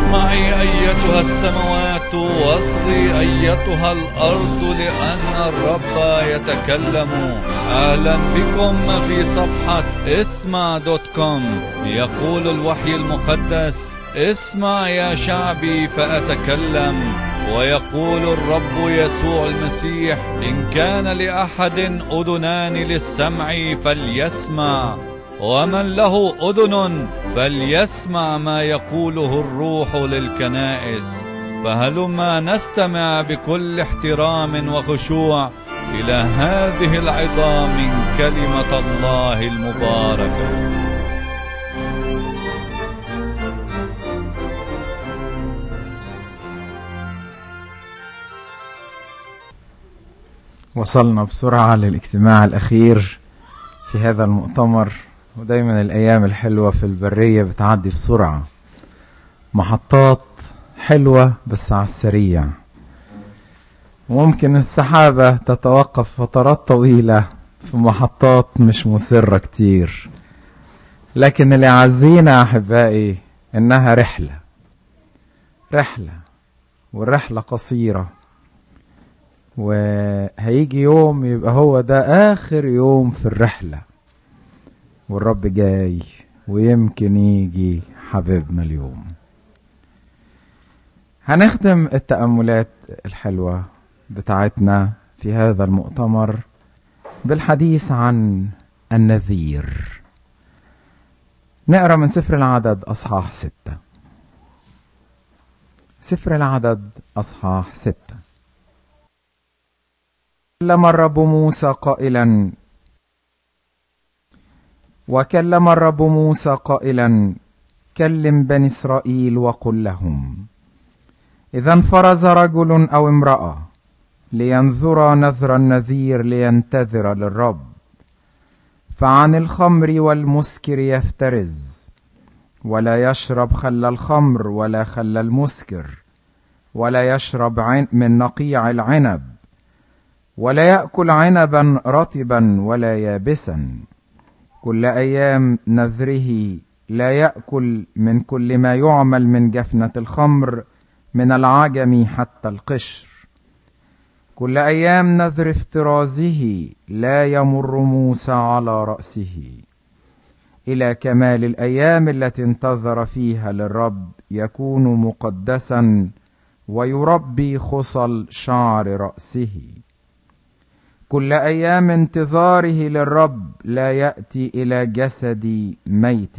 اسمعي أيتها السماوات واصغي أيتها الأرض لأن الرب يتكلم أهلا بكم في صفحة اسمع دوت كوم يقول الوحي المقدس اسمع يا شعبي فأتكلم ويقول الرب يسوع المسيح إن كان لأحد أذنان للسمع فليسمع ومن له أذن فليسمع ما يقوله الروح للكنائس فهلما نستمع بكل احترام وخشوع إلى هذه العظام من كلمة الله المباركة وصلنا بسرعة للاجتماع الأخير في هذا المؤتمر ودايما الأيام الحلوة في البرية بتعدي بسرعة محطات حلوة بس على السريع ممكن السحابة تتوقف فترات طويلة في محطات مش مسرة كتير لكن اللي عزينا أحبائي إنها رحلة رحلة والرحلة قصيرة وهيجي يوم يبقى هو ده آخر يوم في الرحلة والرب جاي ويمكن يجي حبيبنا اليوم هنختم التأملات الحلوة بتاعتنا في هذا المؤتمر بالحديث عن النذير نقرا من سفر العدد اصحاح ستة سفر العدد اصحاح ستة كلم الرب موسى قائلا وكلم الرب موسى قائلا كلم بني اسرائيل وقل لهم اذا انفرز رجل او امراه لينذر نذر النذير لينتذر للرب فعن الخمر والمسكر يفترز ولا يشرب خل الخمر ولا خل المسكر ولا يشرب من نقيع العنب ولا ياكل عنبا رطبا ولا يابسا كل ايام نذره لا ياكل من كل ما يعمل من جفنه الخمر من العجم حتى القشر كل ايام نذر افترازه لا يمر موسى على راسه الى كمال الايام التي انتظر فيها للرب يكون مقدسا ويربي خصل شعر راسه كل ايام انتظاره للرب لا ياتي الى جسد ميت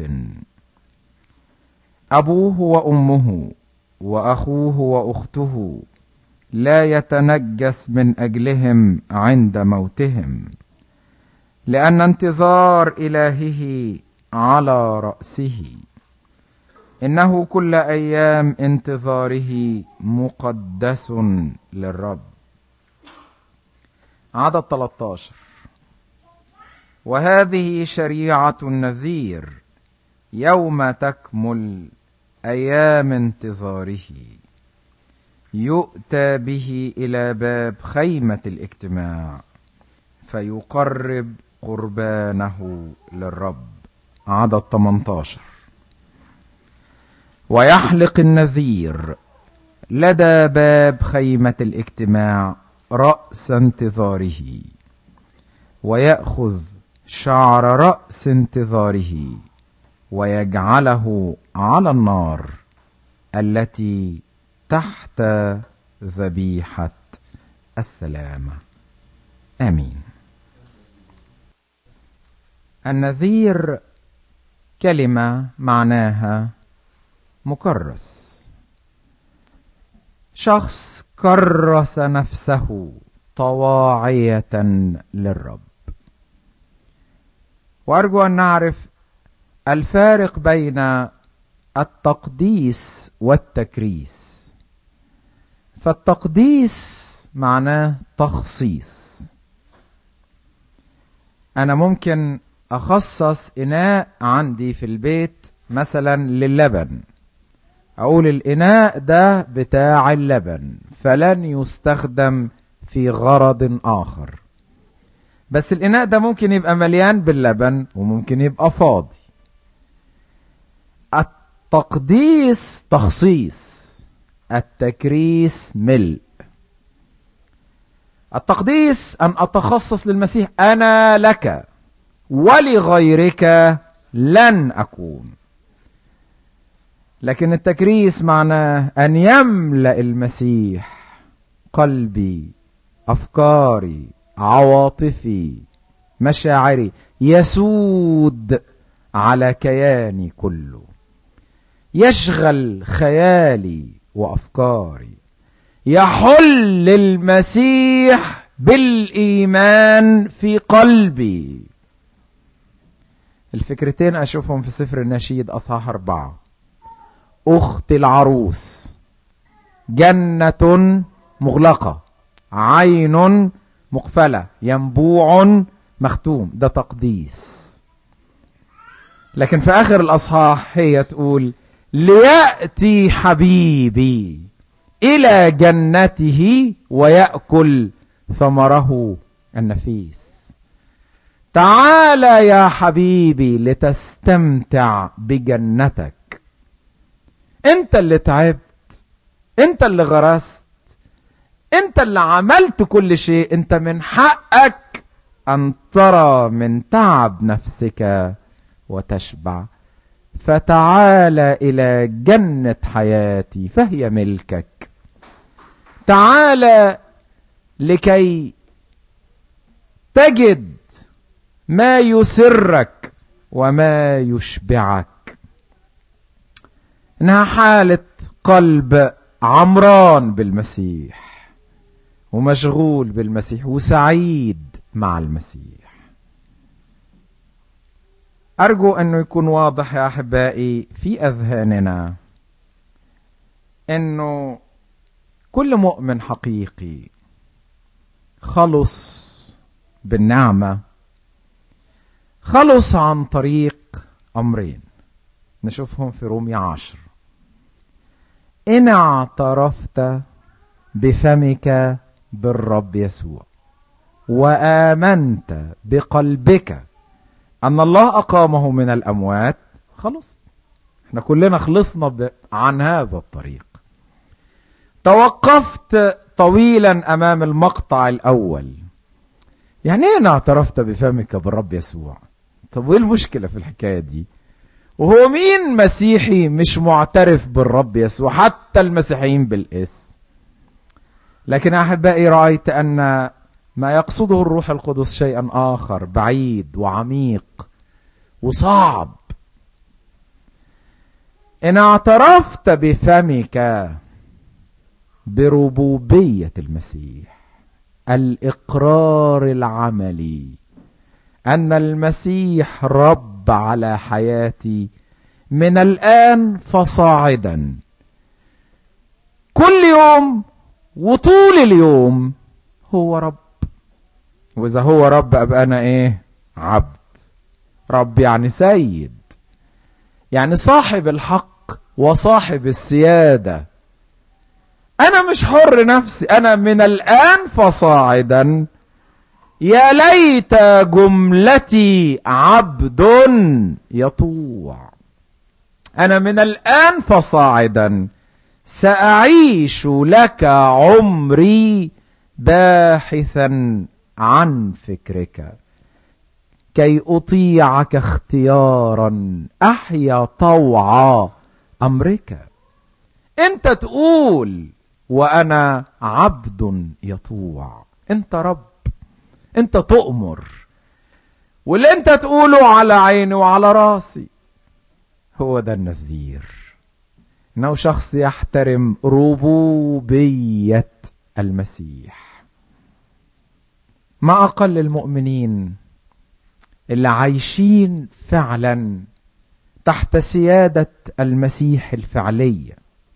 ابوه وامه واخوه واخته لا يتنجس من اجلهم عند موتهم لان انتظار الهه على راسه انه كل ايام انتظاره مقدس للرب عدد 13 وهذه شريعه النذير يوم تكمل ايام انتظاره يؤتى به الى باب خيمه الاجتماع فيقرب قربانه للرب عدد 18 ويحلق النذير لدى باب خيمه الاجتماع راس انتظاره وياخذ شعر راس انتظاره ويجعله على النار التي تحت ذبيحه السلامه امين النذير كلمه معناها مكرس شخص كرس نفسه طواعيه للرب وارجو ان نعرف الفارق بين التقديس والتكريس فالتقديس معناه تخصيص انا ممكن اخصص اناء عندي في البيت مثلا للبن اقول الاناء ده بتاع اللبن فلن يستخدم في غرض اخر بس الاناء ده ممكن يبقى مليان باللبن وممكن يبقى فاضي التقديس تخصيص التكريس ملء التقديس أن أتخصص للمسيح أنا لك ولغيرك لن أكون لكن التكريس معناه أن يملأ المسيح قلبي أفكاري عواطفي مشاعري يسود على كياني كله يشغل خيالي وافكاري يحل المسيح بالايمان في قلبي الفكرتين اشوفهم في سفر النشيد اصحاح اربعه اخت العروس جنه مغلقه عين مقفله ينبوع مختوم ده تقديس لكن في اخر الاصحاح هي تقول لياتي حبيبي الى جنته وياكل ثمره النفيس تعال يا حبيبي لتستمتع بجنتك انت اللي تعبت انت اللي غرست انت اللي عملت كل شيء انت من حقك ان ترى من تعب نفسك وتشبع فتعال الى جنه حياتي فهي ملكك تعال لكي تجد ما يسرك وما يشبعك انها حاله قلب عمران بالمسيح ومشغول بالمسيح وسعيد مع المسيح أرجو أنه يكون واضح يا أحبائي في أذهاننا أنه كل مؤمن حقيقي خلص بالنعمة خلص عن طريق أمرين نشوفهم في رومية عشر إن اعترفت بفمك بالرب يسوع وآمنت بقلبك أن الله أقامه من الأموات خلص احنا كلنا خلصنا عن هذا الطريق توقفت طويلا أمام المقطع الأول يعني ايه انا اعترفت بفمك بالرب يسوع طب وايه المشكلة في الحكاية دي وهو مين مسيحي مش معترف بالرب يسوع حتى المسيحيين بالاسم لكن احبائي رايت ان ما يقصده الروح القدس شيئا اخر بعيد وعميق وصعب ان اعترفت بفمك بربوبيه المسيح الاقرار العملي ان المسيح رب على حياتي من الان فصاعدا كل يوم وطول اليوم هو رب واذا هو رب ابقى انا ايه عبد رب يعني سيد يعني صاحب الحق وصاحب السياده انا مش حر نفسي انا من الان فصاعدا يا ليت جملتي عبد يطوع انا من الان فصاعدا ساعيش لك عمري باحثا عن فكرك كي اطيعك اختيارا احيا طوع امرك انت تقول وانا عبد يطوع انت رب انت تؤمر واللي انت تقوله على عيني وعلى راسي هو ده النذير انه شخص يحترم ربوبيه المسيح ما اقل المؤمنين اللي عايشين فعلا تحت سياده المسيح الفعليه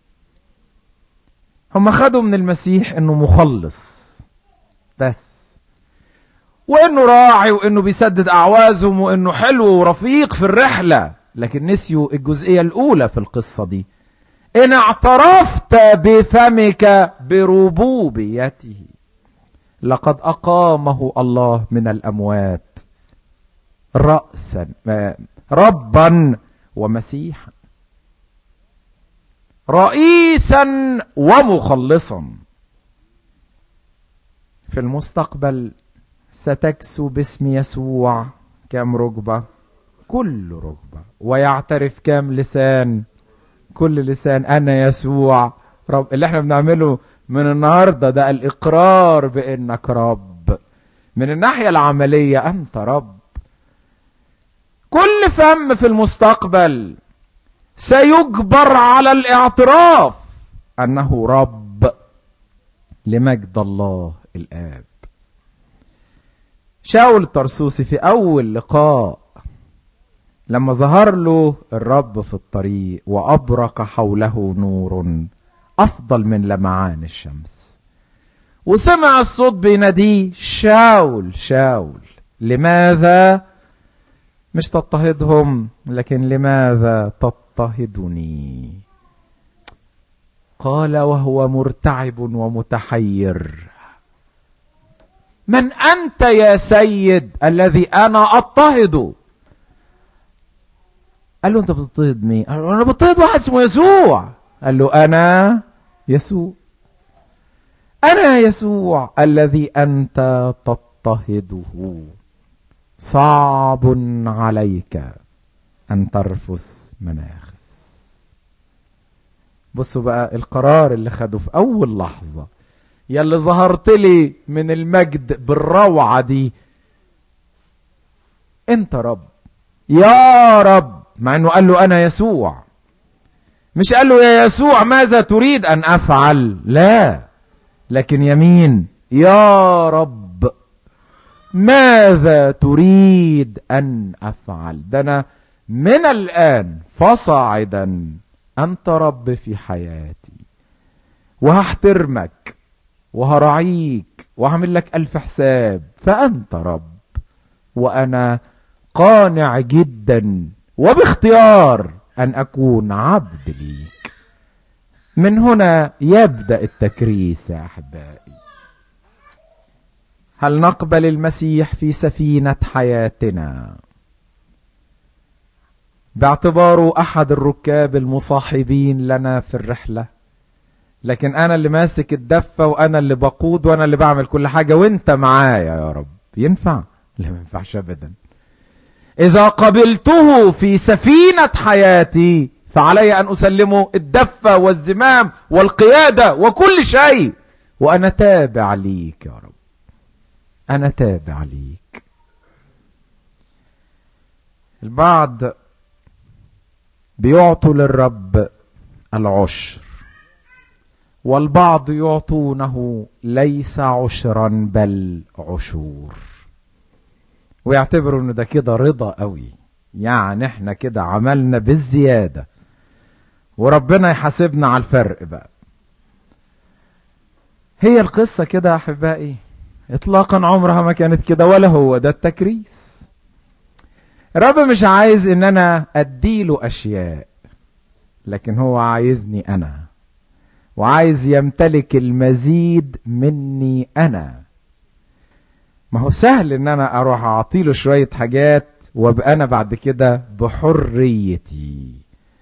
هم خدوا من المسيح انه مخلص بس وانه راعي وانه بيسدد اعوازهم وانه حلو ورفيق في الرحله لكن نسيوا الجزئيه الاولى في القصه دي ان اعترفت بفمك بربوبيته لقد اقامه الله من الاموات راسا ربا ومسيحا رئيسا ومخلصا في المستقبل ستكسو باسم يسوع كم ركبة كل ركبة ويعترف كم لسان كل لسان أنا يسوع رب اللي احنا بنعمله من النهاردة ده الإقرار بأنك رب من الناحية العملية أنت رب كل فم في المستقبل سيجبر على الاعتراف أنه رب لمجد الله الآب شاول الطرسوسي في أول لقاء لما ظهر له الرب في الطريق وأبرق حوله نور أفضل من لمعان الشمس وسمع الصوت بيناديه شاول شاول لماذا مش تضطهدهم لكن لماذا تضطهدني قال وهو مرتعب ومتحير من أنت يا سيد الذي أنا أضطهد قال له أنت بتضطهد مين قال له أنا بضطهد واحد اسمه يسوع قال له أنا يسوع أنا يسوع الذي أنت تضطهده صعب عليك أن ترفس مناخس بصوا بقى القرار اللي خده في أول لحظة يلي ظهرت لي من المجد بالروعة دي انت رب يا رب مع انه قال له انا يسوع مش قال له يا يسوع ماذا تريد ان افعل لا لكن يمين يا رب ماذا تريد ان افعل ده انا من الان فصاعدا انت رب في حياتي وهحترمك وهراعيك وهعمل لك ألف حساب فأنت رب وأنا قانع جدا وباختيار أن أكون عبد ليك من هنا يبدأ التكريس يا أحبائي هل نقبل المسيح في سفينة حياتنا باعتباره أحد الركاب المصاحبين لنا في الرحلة لكن انا اللي ماسك الدفة وانا اللي بقود وانا اللي بعمل كل حاجة وانت معايا يا رب ينفع لا ما ينفعش ابدا اذا قبلته في سفينة حياتي فعلي ان اسلمه الدفة والزمام والقيادة وكل شيء وانا تابع ليك يا رب انا تابع ليك البعض بيعطوا للرب العشر والبعض يعطونه ليس عشرا بل عشور ويعتبروا ان ده كده رضا قوي يعني احنا كده عملنا بالزيادة وربنا يحاسبنا على الفرق بقى هي القصة كده يا احبائي اطلاقا عمرها ما كانت كده ولا هو ده التكريس الرب مش عايز ان انا اديله اشياء لكن هو عايزني انا وعايز يمتلك المزيد مني انا ما هو سهل ان انا اروح اعطيله شوية حاجات وابقى انا بعد كده بحريتي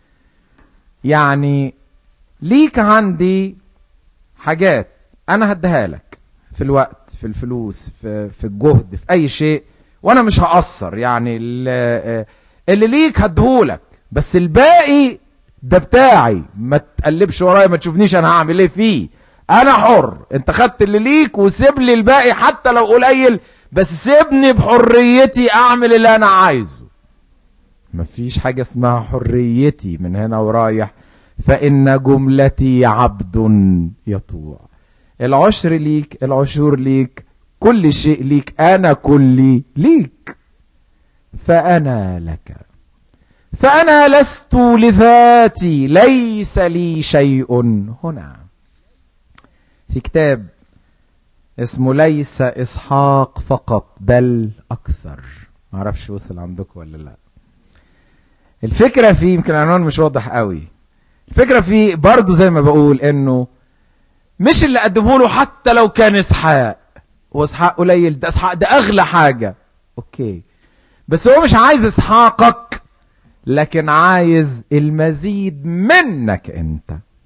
يعني ليك عندي حاجات انا هديها لك في الوقت في الفلوس في, في الجهد في اي شيء وانا مش هقصر يعني اللي, اللي ليك هديهولك بس الباقي ده بتاعي ما تقلبش ورايا ما تشوفنيش انا هعمل ايه فيه انا حر انت خدت اللي ليك وسيب لي الباقي حتى لو قليل بس سيبني بحريتي اعمل اللي انا عايزه مفيش حاجة اسمها حريتي من هنا ورايح فإن جملتي عبد يطوع العشر ليك العشور ليك كل شيء ليك أنا كلي ليك فأنا لك فأنا لست لذاتي ليس لي شيء هنا في كتاب اسمه ليس إسحاق فقط بل أكثر معرفش وصل عندكم ولا لا الفكرة فيه يمكن العنوان مش واضح قوي الفكرة فيه برضو زي ما بقول انه مش اللي قدمه له حتى لو كان اسحاق واسحاق قليل ده اسحاق ده اغلى حاجة اوكي بس هو مش عايز اسحاقك لكن عايز المزيد منك انت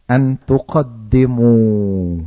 أن تقدموا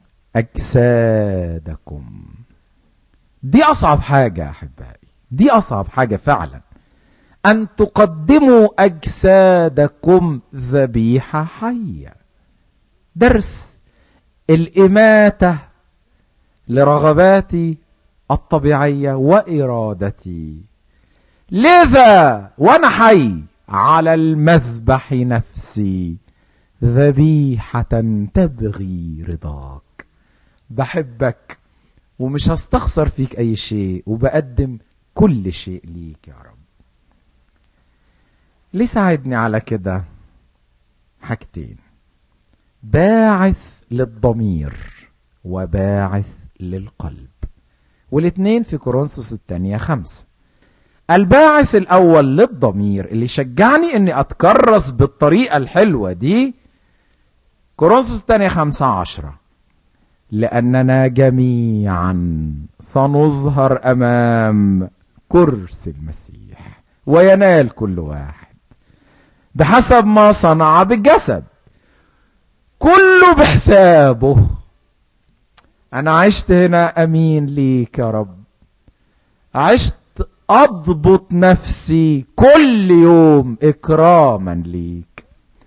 أجسادكم دي أصعب حاجة يا أحبائي دي أصعب حاجة فعلا أن تقدموا أجسادكم ذبيحة حية درس الإماتة لرغباتي الطبيعية وإرادتي لذا وأنا حي على المذبح نفسي ذبيحة تبغي رضاك بحبك ومش هستخسر فيك أي شيء وبقدم كل شيء ليك يا رب ليه ساعدني على كده حاجتين باعث للضمير وباعث للقلب والاتنين في كورنثوس الثانية خمسة الباعث الأول للضمير اللي شجعني أني أتكرس بالطريقة الحلوة دي كورنثوس الثانية خمسة عشرة لأننا جميعا سنظهر أمام كرسي المسيح وينال كل واحد بحسب ما صنع بالجسد كله بحسابه أنا عشت هنا أمين ليك يا رب عشت أضبط نفسي كل يوم إكراما ليك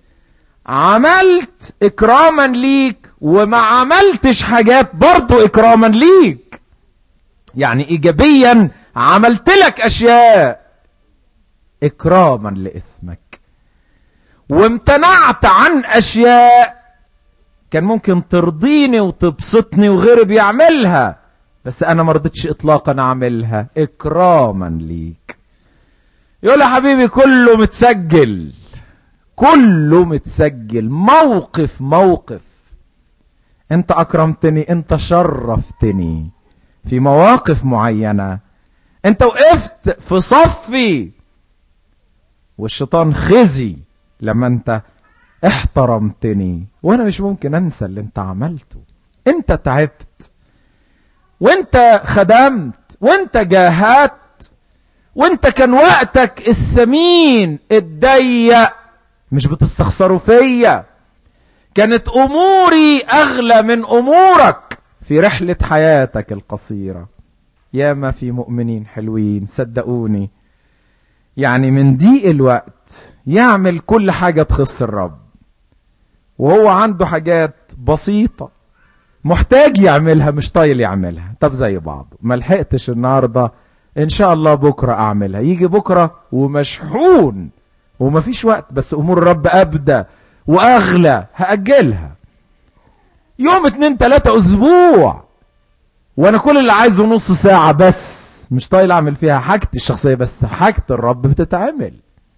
عملت إكراما ليك وما عملتش حاجات برضو إكراما ليك يعني إيجابيا عملت لك أشياء إكراما لاسمك وامتنعت عن أشياء كان ممكن ترضيني وتبسطني وغيري بيعملها بس انا ما رضيتش اطلاقا اعملها اكراما ليك يقول يا حبيبي كله متسجل كله متسجل موقف موقف انت اكرمتني انت شرفتني في مواقف معينة انت وقفت في صفي والشيطان خزي لما انت احترمتني وانا مش ممكن انسى اللي انت عملته انت تعبت وانت خدمت وانت جاهدت وانت كان وقتك الثمين الضيق مش بتستخسره فيا كانت اموري اغلى من امورك في رحلة حياتك القصيرة ياما في مؤمنين حلوين صدقوني يعني من ضيق الوقت يعمل كل حاجة تخص الرب وهو عنده حاجات بسيطة محتاج يعملها مش طايل يعملها طب زي بعض ما لحقتش النهاردة ان شاء الله بكرة اعملها يجي بكرة ومشحون ومفيش وقت بس امور الرب ابدى واغلى هاجلها يوم اتنين تلاتة اسبوع وانا كل اللي عايزه نص ساعة بس مش طايل اعمل فيها حاجتي الشخصية بس حاجة الرب بتتعمل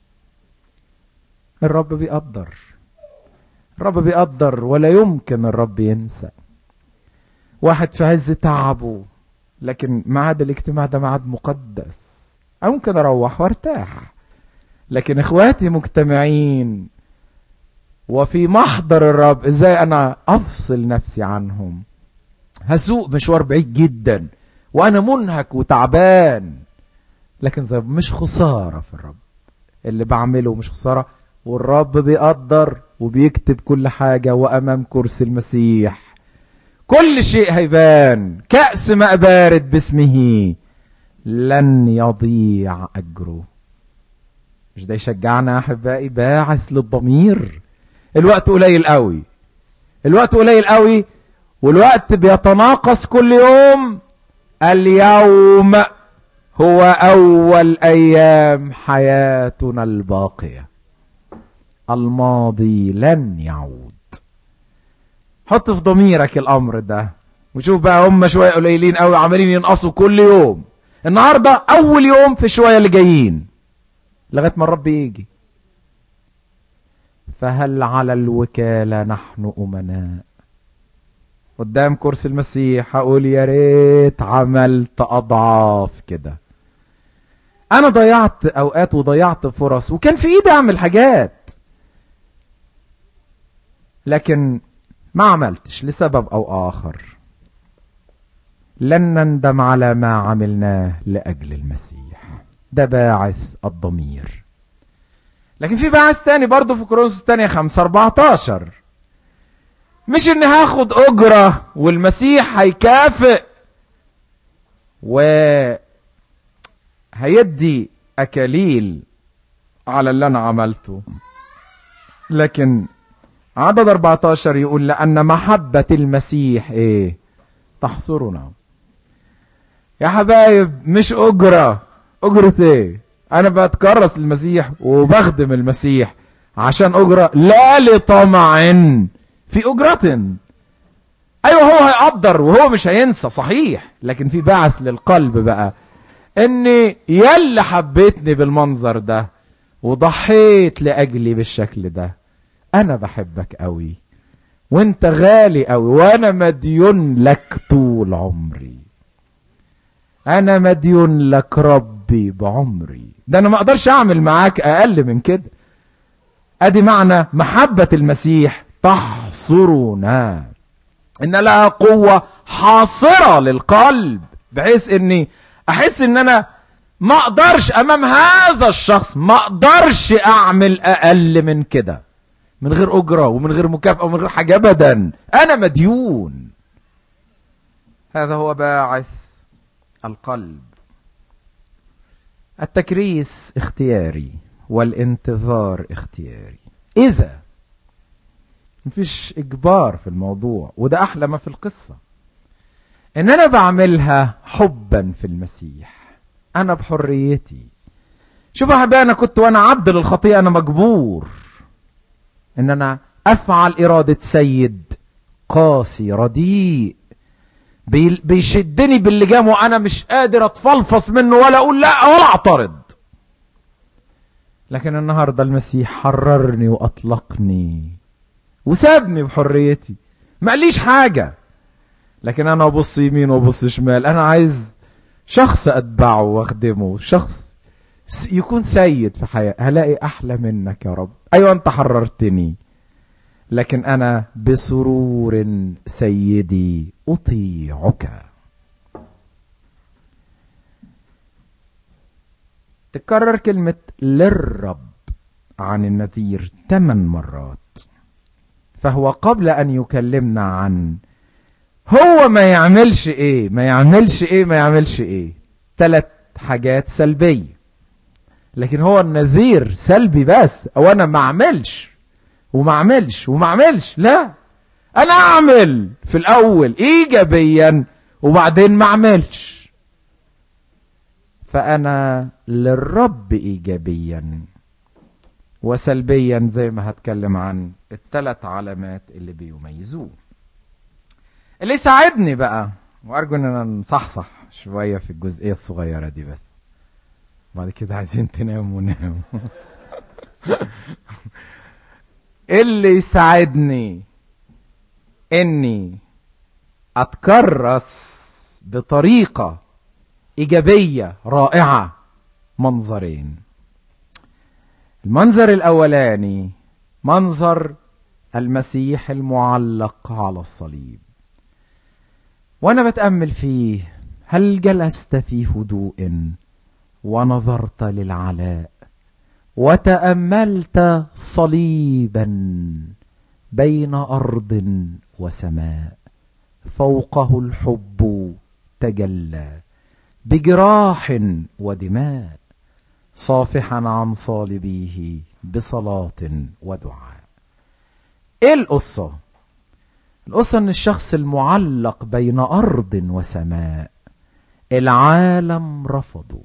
الرب بيقدر الرب بيقدر ولا يمكن الرب ينسى واحد في عز تعبه لكن ميعاد الاجتماع ده ميعاد مقدس ممكن اروح وارتاح لكن اخواتي مجتمعين وفي محضر الرب ازاي انا افصل نفسي عنهم هسوق مشوار بعيد جدا وانا منهك وتعبان لكن زي مش خسارة في الرب اللي بعمله مش خسارة والرب بيقدر وبيكتب كل حاجة وامام كرسي المسيح كل شيء هيبان كأس ماء بارد باسمه لن يضيع أجره مش ده يشجعنا يا أحبائي باعث للضمير الوقت قليل قوي الوقت قليل قوي والوقت بيتناقص كل يوم اليوم هو أول أيام حياتنا الباقية الماضي لن يعود حط في ضميرك الامر ده وشوف بقى هم شوية قليلين قوي عمالين ينقصوا كل يوم النهاردة اول يوم في شوية اللي جايين لغاية ما الرب يجي فهل على الوكالة نحن امناء قدام كرسي المسيح هقول يا ريت عملت اضعاف كده انا ضيعت اوقات وضيعت فرص وكان في ايدي اعمل حاجات لكن ما عملتش لسبب او اخر لن نندم على ما عملناه لاجل المسيح ده باعث الضمير لكن في باعث تاني برضه في كورنثوس الثانية 5 14 مش اني هاخد اجرة والمسيح هيكافئ وهيدي اكاليل على اللي انا عملته لكن عدد 14 يقول لان محبة المسيح ايه تحصرنا يا حبايب مش اجرة اجرة ايه انا بتكرس للمسيح وبخدم المسيح عشان اجرة لا لطمع في اجرة ايوه هو هيقدر وهو مش هينسى صحيح لكن في بعث للقلب بقى اني يلا حبيتني بالمنظر ده وضحيت لاجلي بالشكل ده انا بحبك قوي وانت غالي قوي وانا مديون لك طول عمري انا مديون لك ربي بعمري ده انا ما اقدرش اعمل معاك اقل من كده ادي معنى محبة المسيح تحصرنا ان لها قوة حاصرة للقلب بحيث اني احس ان انا ما اقدرش امام هذا الشخص ما اقدرش اعمل اقل من كده من غير اجرة ومن غير مكافأة ومن غير حاجة ابدا انا مديون هذا هو باعث القلب التكريس اختياري والانتظار اختياري اذا مفيش اجبار في الموضوع وده احلى ما في القصة ان انا بعملها حبا في المسيح انا بحريتي شوف يا حبايبي انا كنت وانا عبد للخطيئة انا مجبور ان انا افعل ارادة سيد قاسي رديء بيشدني باللجام وانا مش قادر اتفلفص منه ولا اقول لا ولا اعترض لكن النهاردة المسيح حررني واطلقني وسابني بحريتي ما قاليش حاجة لكن انا ابص يمين وابص شمال انا عايز شخص اتبعه واخدمه شخص يكون سيد في حياتي هلاقي احلى منك يا رب ايوه انت حررتني لكن انا بسرور سيدي اطيعك تكرر كلمة للرب عن النذير ثمان مرات فهو قبل ان يكلمنا عن هو ما يعملش ايه ما يعملش ايه ما يعملش ايه ثلاث حاجات سلبية لكن هو النذير سلبي بس او انا ما اعملش وما اعملش وما اعملش لا انا اعمل في الاول ايجابيا وبعدين ما اعملش فانا للرب ايجابيا وسلبيا زي ما هتكلم عن الثلاث علامات اللي بيميزوه اللي يساعدني بقى وارجو ان انا نصحصح شويه في الجزئيه الصغيره دي بس بعد كده عايزين تناموا وناموا اللي يساعدني اني اتكرس بطريقة ايجابية رائعة منظرين المنظر الاولاني منظر المسيح المعلق على الصليب وانا بتأمل فيه هل جلست في هدوء ونظرت للعلاء وتأملت صليبا بين أرض وسماء فوقه الحب تجلى بجراح ودماء صافحا عن صالبيه بصلاة ودعاء ايه القصة القصة ان الشخص المعلق بين ارض وسماء العالم رفضه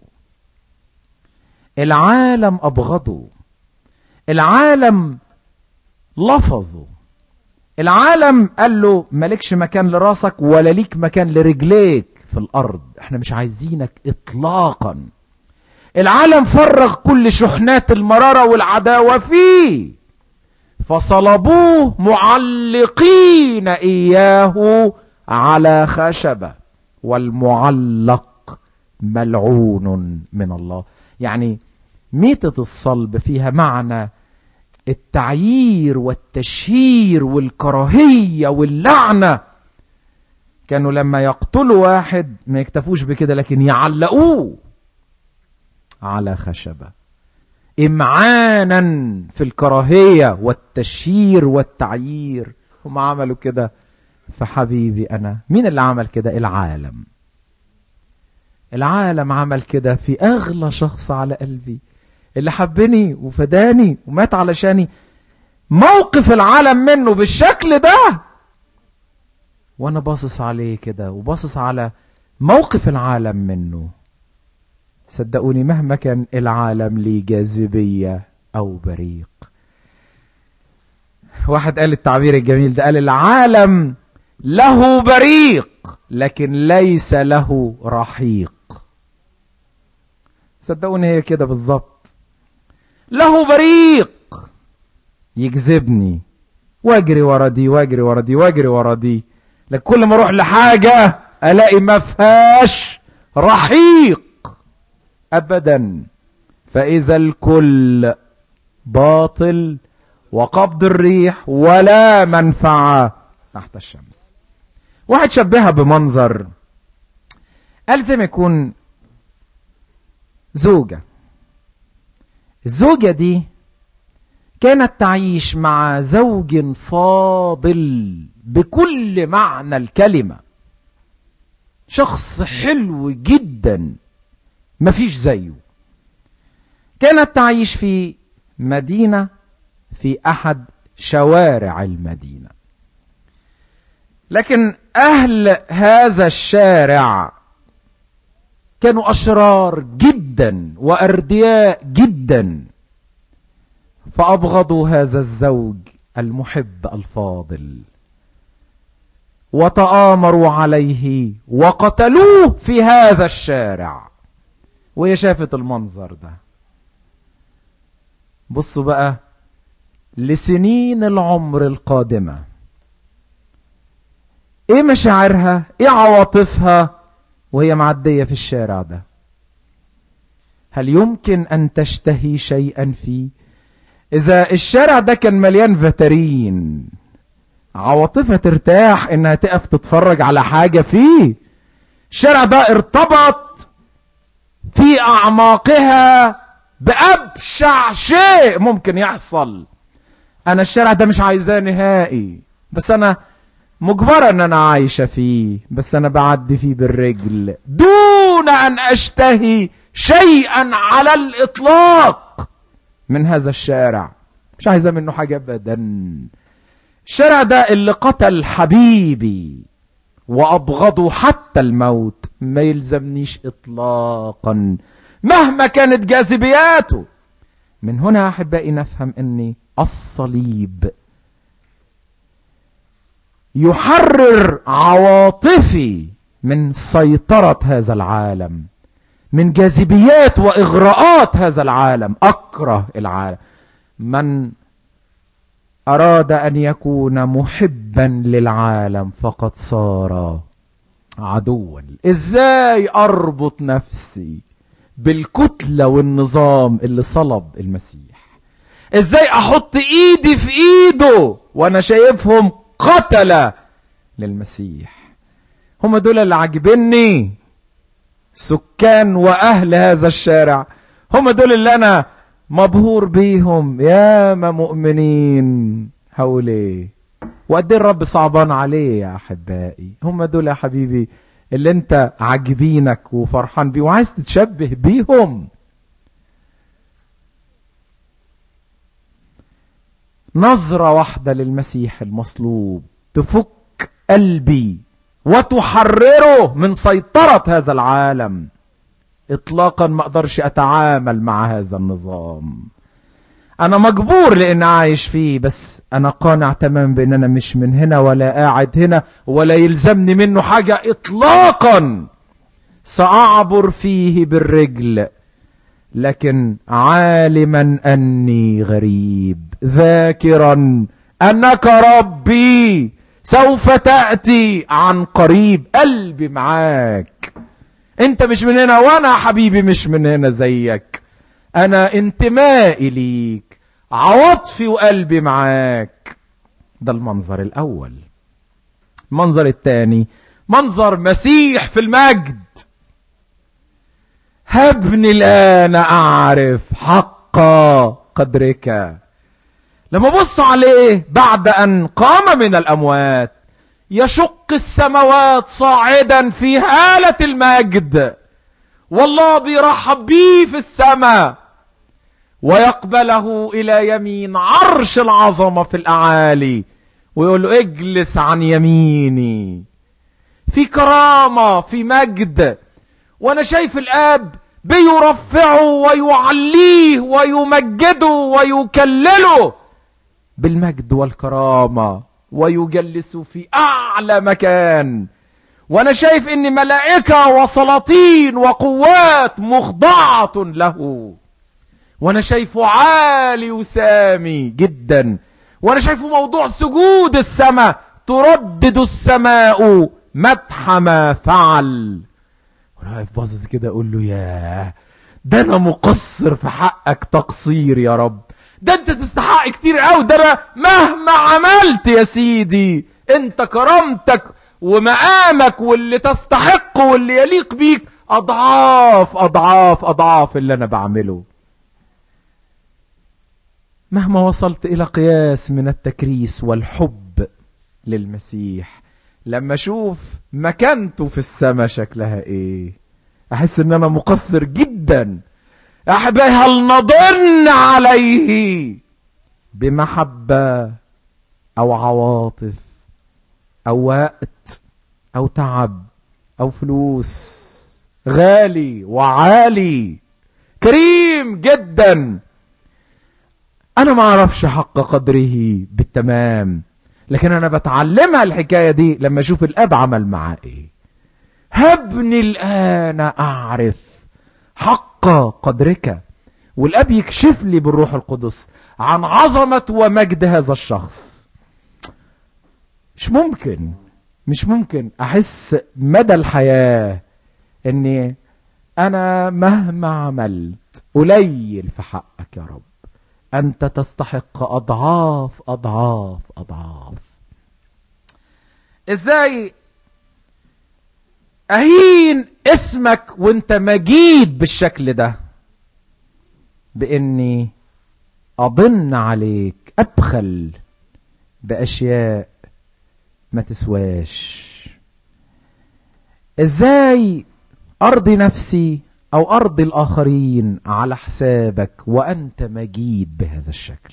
العالم أبغضه العالم لفظه العالم قال له مالكش مكان لراسك ولا ليك مكان لرجليك في الأرض احنا مش عايزينك إطلاقا العالم فرغ كل شحنات المرارة والعداوة فيه فصلبوه معلقين إياه على خشبة والمعلق ملعون من الله يعني ميتة الصلب فيها معنى التعيير والتشهير والكراهية واللعنة كانوا لما يقتلوا واحد ما يكتفوش بكده لكن يعلقوه على خشبة إمعانا في الكراهية والتشهير والتعيير هم عملوا كده فحبيبي أنا مين اللي عمل كده العالم العالم عمل كده في أغلى شخص على قلبي اللي حبني وفداني ومات علشاني موقف العالم منه بالشكل ده وانا باصص عليه كده وباصص على موقف العالم منه صدقوني مهما كان العالم ليه جاذبية او بريق واحد قال التعبير الجميل ده قال العالم له بريق لكن ليس له رحيق صدقوني هي كده بالظبط له بريق يجذبني واجري ورا دي واجري ورا دي واجري ورا دي لكن كل ما اروح لحاجة الاقي ما فيهاش رحيق ابدا فاذا الكل باطل وقبض الريح ولا منفعة تحت الشمس واحد شبهها بمنظر قال زي ما يكون زوجة الزوجة دي كانت تعيش مع زوج فاضل بكل معنى الكلمة شخص حلو جدا مفيش زيه كانت تعيش في مدينة في أحد شوارع المدينة لكن أهل هذا الشارع كانوا أشرار جدا وأردياء جدا فأبغضوا هذا الزوج المحب الفاضل وتآمروا عليه وقتلوه في هذا الشارع وهي شافت المنظر ده بصوا بقى لسنين العمر القادمة ايه مشاعرها ايه عواطفها وهي معدية في الشارع ده هل يمكن ان تشتهي شيئا فيه اذا الشارع ده كان مليان فترين عواطفها ترتاح انها تقف تتفرج على حاجة فيه الشارع ده ارتبط في اعماقها بابشع شيء ممكن يحصل انا الشارع ده مش عايزاه نهائي بس انا مجبرة ان انا عايشة فيه بس انا بعدي فيه بالرجل دون ان اشتهي شيئا على الاطلاق من هذا الشارع مش عايزة منه حاجة ابدا الشارع ده اللي قتل حبيبي وابغضه حتى الموت ما يلزمنيش اطلاقا مهما كانت جاذبياته من هنا احبائي نفهم ان الصليب يحرر عواطفي من سيطرة هذا العالم من جاذبيات واغراءات هذا العالم اكره العالم من اراد ان يكون محبا للعالم فقد صار عدوا ازاي اربط نفسي بالكتلة والنظام اللي صلب المسيح ازاي احط ايدي في ايده وانا شايفهم قتلة للمسيح هم دول اللي عاجبني سكان واهل هذا الشارع هم دول اللي انا مبهور بيهم يا ما مؤمنين هولي وقد الرب صعبان عليه يا احبائي هم دول يا حبيبي اللي انت عاجبينك وفرحان بيه وعايز تتشبه بيهم نظرة واحدة للمسيح المصلوب تفك قلبي وتحرره من سيطرة هذا العالم اطلاقا ما اقدرش اتعامل مع هذا النظام انا مجبور لان عايش فيه بس انا قانع تماما بان انا مش من هنا ولا قاعد هنا ولا يلزمني منه حاجة اطلاقا ساعبر فيه بالرجل لكن عالما اني غريب ذاكرا انك ربي سوف تأتي عن قريب قلبي معاك انت مش من هنا وانا حبيبي مش من هنا زيك انا انتمائي ليك عواطفي وقلبي معاك ده المنظر الاول المنظر الثاني منظر مسيح في المجد هبني الان اعرف حق قدرك لما بص عليه بعد ان قام من الاموات يشق السماوات صاعدا في هالة المجد والله بيرحب بيه في السماء ويقبله الى يمين عرش العظمة في الاعالي ويقول له اجلس عن يميني في كرامة في مجد وانا شايف الاب بيرفعه ويعليه ويمجده ويكلله بالمجد والكرامة ويجلسه في اعلى مكان وانا شايف ان ملائكة وسلاطين وقوات مخضعة له وانا شايفه عالي وسامي جدا وانا شايفه موضوع سجود السماء تردد السماء مدح ما فعل وانا واقف باصص كده اقول له ياه ده انا مقصر في حقك تقصير يا رب ده انت تستحق كتير قوي ده انا مهما عملت يا سيدي انت كرامتك ومقامك واللي تستحق واللي يليق بيك اضعاف اضعاف اضعاف اللي انا بعمله مهما وصلت الى قياس من التكريس والحب للمسيح لما اشوف مكانته في السماء شكلها ايه احس ان انا مقصر جدا احبائي هل نضن عليه بمحبة او عواطف او وقت او تعب او فلوس غالي وعالي كريم جدا انا ما اعرفش حق قدره بالتمام لكن انا بتعلمها الحكاية دي لما اشوف الاب عمل معاه ايه هبني الان اعرف حق قدرك والاب يكشف لي بالروح القدس عن عظمة ومجد هذا الشخص مش ممكن مش ممكن احس مدى الحياة اني انا مهما عملت قليل في حقك يا رب انت تستحق اضعاف اضعاف اضعاف ازاي اهين اسمك وانت مجيد بالشكل ده باني اضن عليك ابخل باشياء ما تسواش ازاي ارضي نفسي او ارضي الاخرين على حسابك وانت مجيد بهذا الشكل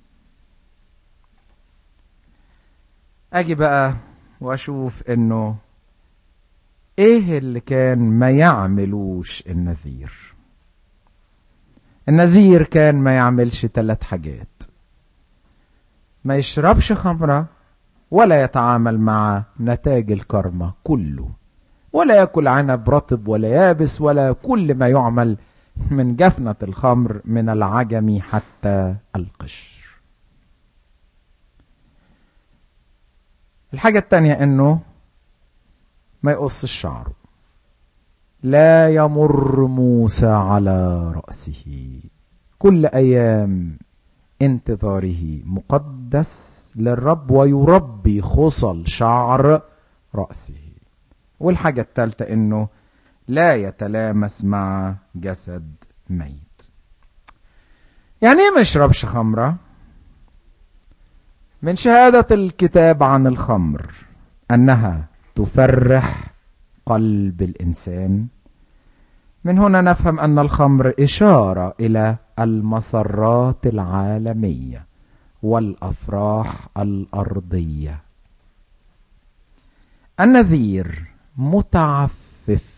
اجي بقى واشوف انه ايه اللي كان ما يعملوش النذير النذير كان ما يعملش ثلاث حاجات ما يشربش خمرة ولا يتعامل مع نتاج الكرمة كله ولا يأكل عنب رطب ولا يابس ولا كل ما يعمل من جفنة الخمر من العجم حتى القشر الحاجة التانية انه ما يقص الشعر لا يمر موسى على رأسه كل أيام انتظاره مقدس للرب ويربي خصل شعر رأسه والحاجة الثالثة انه لا يتلامس مع جسد ميت يعني ايه ما يشربش خمرة من شهادة الكتاب عن الخمر انها تفرح قلب الانسان من هنا نفهم ان الخمر اشاره الى المسرات العالميه والافراح الارضيه النذير متعفف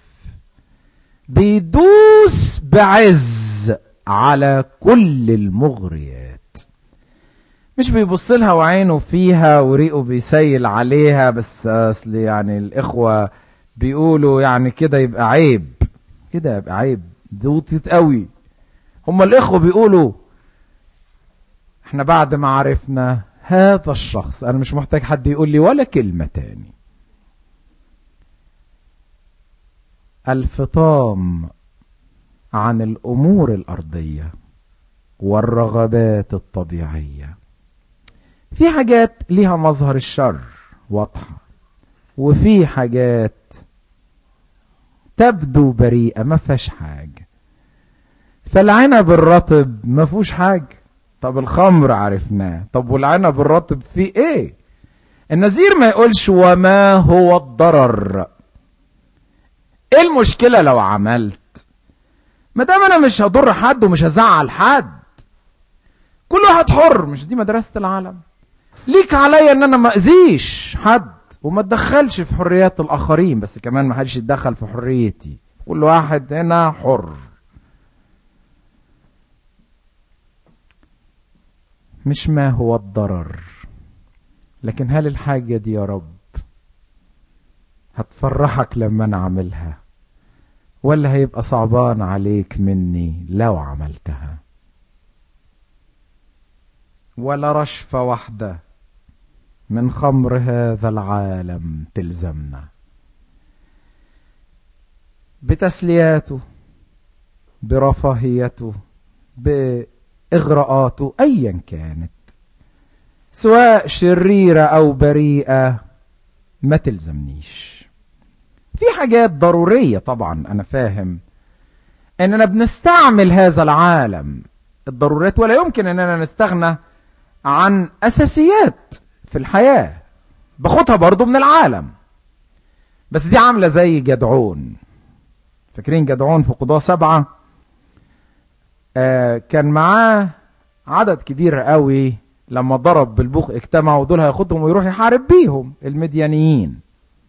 بيدوس بعز على كل المغريات مش بيبص لها وعينه فيها وريقه بيسيل عليها بس اصل يعني الاخوه بيقولوا يعني كده يبقى عيب كده يبقى عيب دوطت قوي هما الاخوه بيقولوا احنا بعد ما عرفنا هذا الشخص انا مش محتاج حد يقول لي ولا كلمه تاني الفطام عن الامور الارضيه والرغبات الطبيعيه في حاجات ليها مظهر الشر واضحه وفي حاجات تبدو بريئة ما فيهاش حاجة فالعنب الرطب ما فيهوش حاجة طب الخمر عرفناه طب والعنب الرطب فيه ايه النذير ما يقولش وما هو الضرر ايه المشكلة لو عملت ما دام انا مش هضر حد ومش هزعل حد كل واحد حر مش دي مدرسة العالم ليك عليا ان انا ما اذيش حد وما اتدخلش في حريات الاخرين بس كمان ما حدش يتدخل في حريتي كل واحد هنا حر مش ما هو الضرر لكن هل الحاجة دي يا رب هتفرحك لما انا اعملها ولا هيبقى صعبان عليك مني لو عملتها ولا رشفة واحدة من خمر هذا العالم تلزمنا بتسلياته برفاهيته بإغراءاته أيا كانت سواء شريرة أو بريئة ما تلزمنيش في حاجات ضرورية طبعا أنا فاهم أننا بنستعمل هذا العالم الضرورات ولا يمكن أننا نستغنى عن أساسيات في الحياة باخدها برضو من العالم بس دي عاملة زي جدعون فاكرين جدعون في قضاء سبعة آه كان معاه عدد كبير قوي لما ضرب بالبوق اجتمعوا دول هياخدهم ويروح يحارب بيهم المديانيين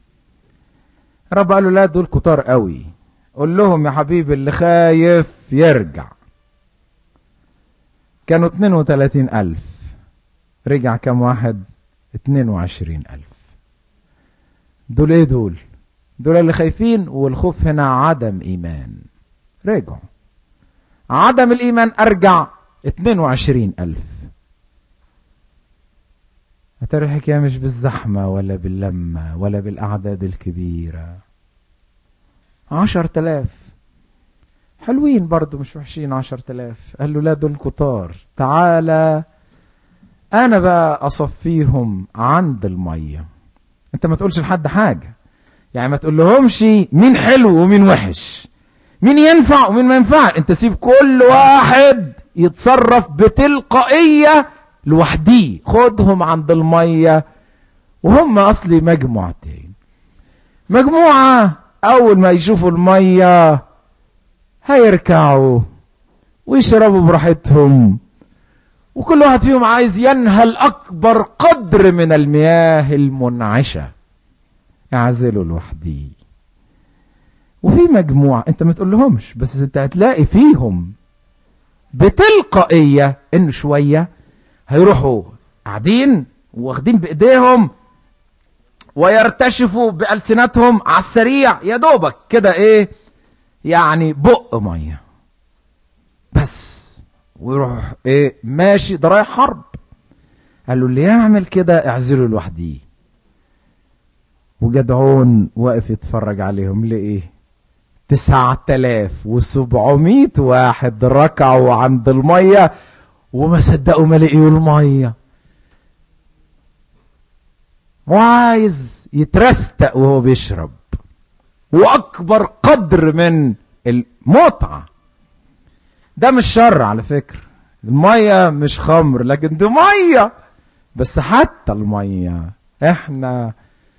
رب قال له لا دول كتار قوي قول لهم يا حبيبي اللي خايف يرجع كانوا 32 ألف رجع كم واحد 22 ألف دول ايه دول دول اللي خايفين والخوف هنا عدم إيمان رجعوا عدم الإيمان أرجع 22 ألف هترى الحكاية مش بالزحمة ولا باللمة ولا بالأعداد الكبيرة عشر تلاف حلوين برضو مش وحشين عشر تلاف قال له لا دول كتار تعالى أنا بقى أصفيهم عند المية أنت ما تقولش لحد حاجة يعني ما تقول لهمش مين حلو ومين وحش مين ينفع ومين ما ينفع انت سيب كل واحد يتصرف بتلقائية لوحديه خدهم عند المية وهم أصلي مجموعتين مجموعة أول ما يشوفوا المية هيركعوا ويشربوا براحتهم وكل واحد فيهم عايز ينهل أكبر قدر من المياه المنعشة اعزله لوحدي وفي مجموعة انت ما تقول لهمش بس انت هتلاقي فيهم بتلقائية ان شوية هيروحوا قاعدين واخدين بايديهم ويرتشفوا بألسنتهم على السريع يا دوبك كده ايه يعني بق مية بس ويروح ايه ماشي ده رايح حرب قال له اللي يعمل كده اعزله لوحديه وجدعون واقف يتفرج عليهم لإيه تسعة آلاف وسبعمية واحد ركعوا عند المية وما صدقوا ما لقيوا المية وعايز يترستق وهو بيشرب وأكبر قدر من المتعة ده مش شر على فكرة المية مش خمر لكن دي مية بس حتى المية احنا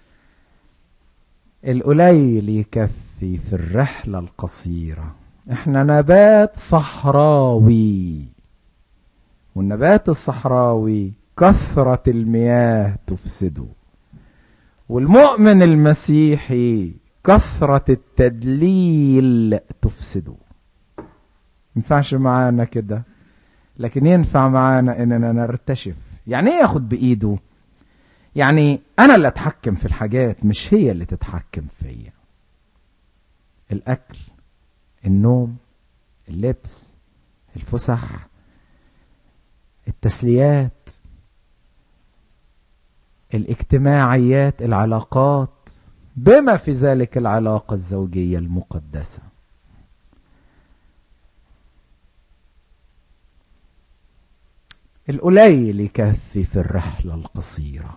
القليل يكفي في الرحلة القصيرة احنا نبات صحراوي والنبات الصحراوي كثرة المياه تفسده والمؤمن المسيحي كثرة التدليل تفسده ينفعش معانا كده لكن ينفع معانا اننا نرتشف يعني ايه ياخد بايده يعني انا اللي اتحكم في الحاجات مش هي اللي تتحكم فيا الاكل النوم اللبس الفسح التسليات الاجتماعيات العلاقات بما في ذلك العلاقة الزوجية المقدسة القليل يكفي في الرحلة القصيرة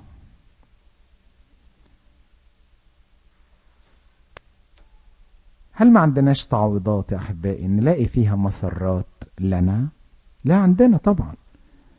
هل ما عندناش تعويضات يا أحبائي نلاقي فيها مسرات لنا لا عندنا طبعا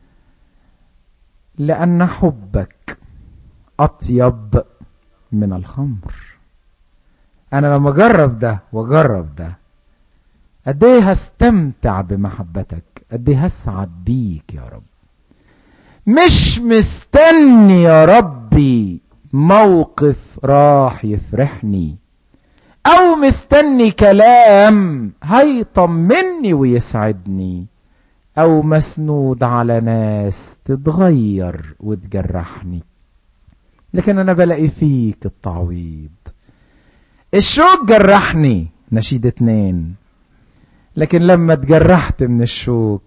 لأن حبك أطيب من الخمر أنا لما أجرب ده وأجرب ده قد إيه هستمتع بمحبتك قد إيه هسعد بيك يا رب مش مستني يا ربي موقف راح يفرحني او مستني كلام هيطمني ويسعدني او مسنود على ناس تتغير وتجرحني لكن انا بلاقي فيك التعويض الشوك جرحني نشيد اتنين لكن لما اتجرحت من الشوك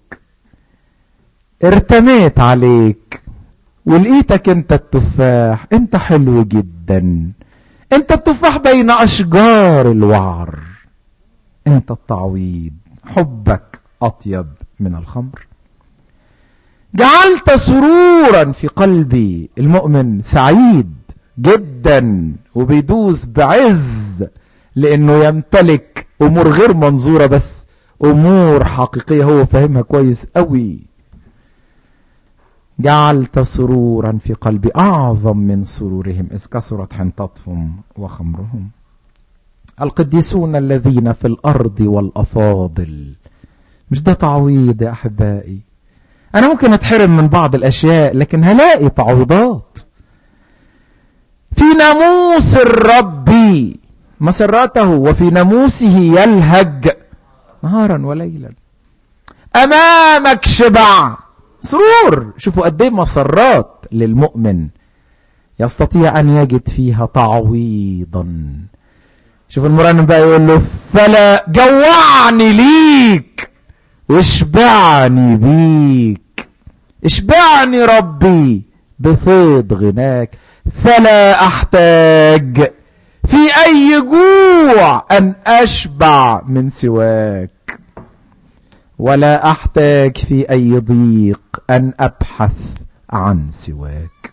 ارتميت عليك ولقيتك انت التفاح انت حلو جدا انت التفاح بين اشجار الوعر انت التعويض حبك اطيب من الخمر جعلت سرورا في قلبي المؤمن سعيد جدا وبيدوس بعز لانه يمتلك امور غير منظوره بس امور حقيقيه هو فاهمها كويس قوي جعلت سرورا في قلبي أعظم من سرورهم إذ كثرت حنطتهم وخمرهم القديسون الذين في الأرض والأفاضل مش ده تعويض يا أحبائي أنا ممكن أتحرم من بعض الأشياء لكن هلاقي تعويضات في ناموس الرب مسراته وفي ناموسه يلهج نهارا وليلا أمامك شبع سرور شوفوا قد ايه مسرات للمؤمن يستطيع ان يجد فيها تعويضا شوف المرنم بقى يقول له فلا جوعني ليك واشبعني بيك اشبعني ربي بفيض غناك فلا احتاج في اي جوع ان اشبع من سواك ولا احتاج في اي ضيق ان ابحث عن سواك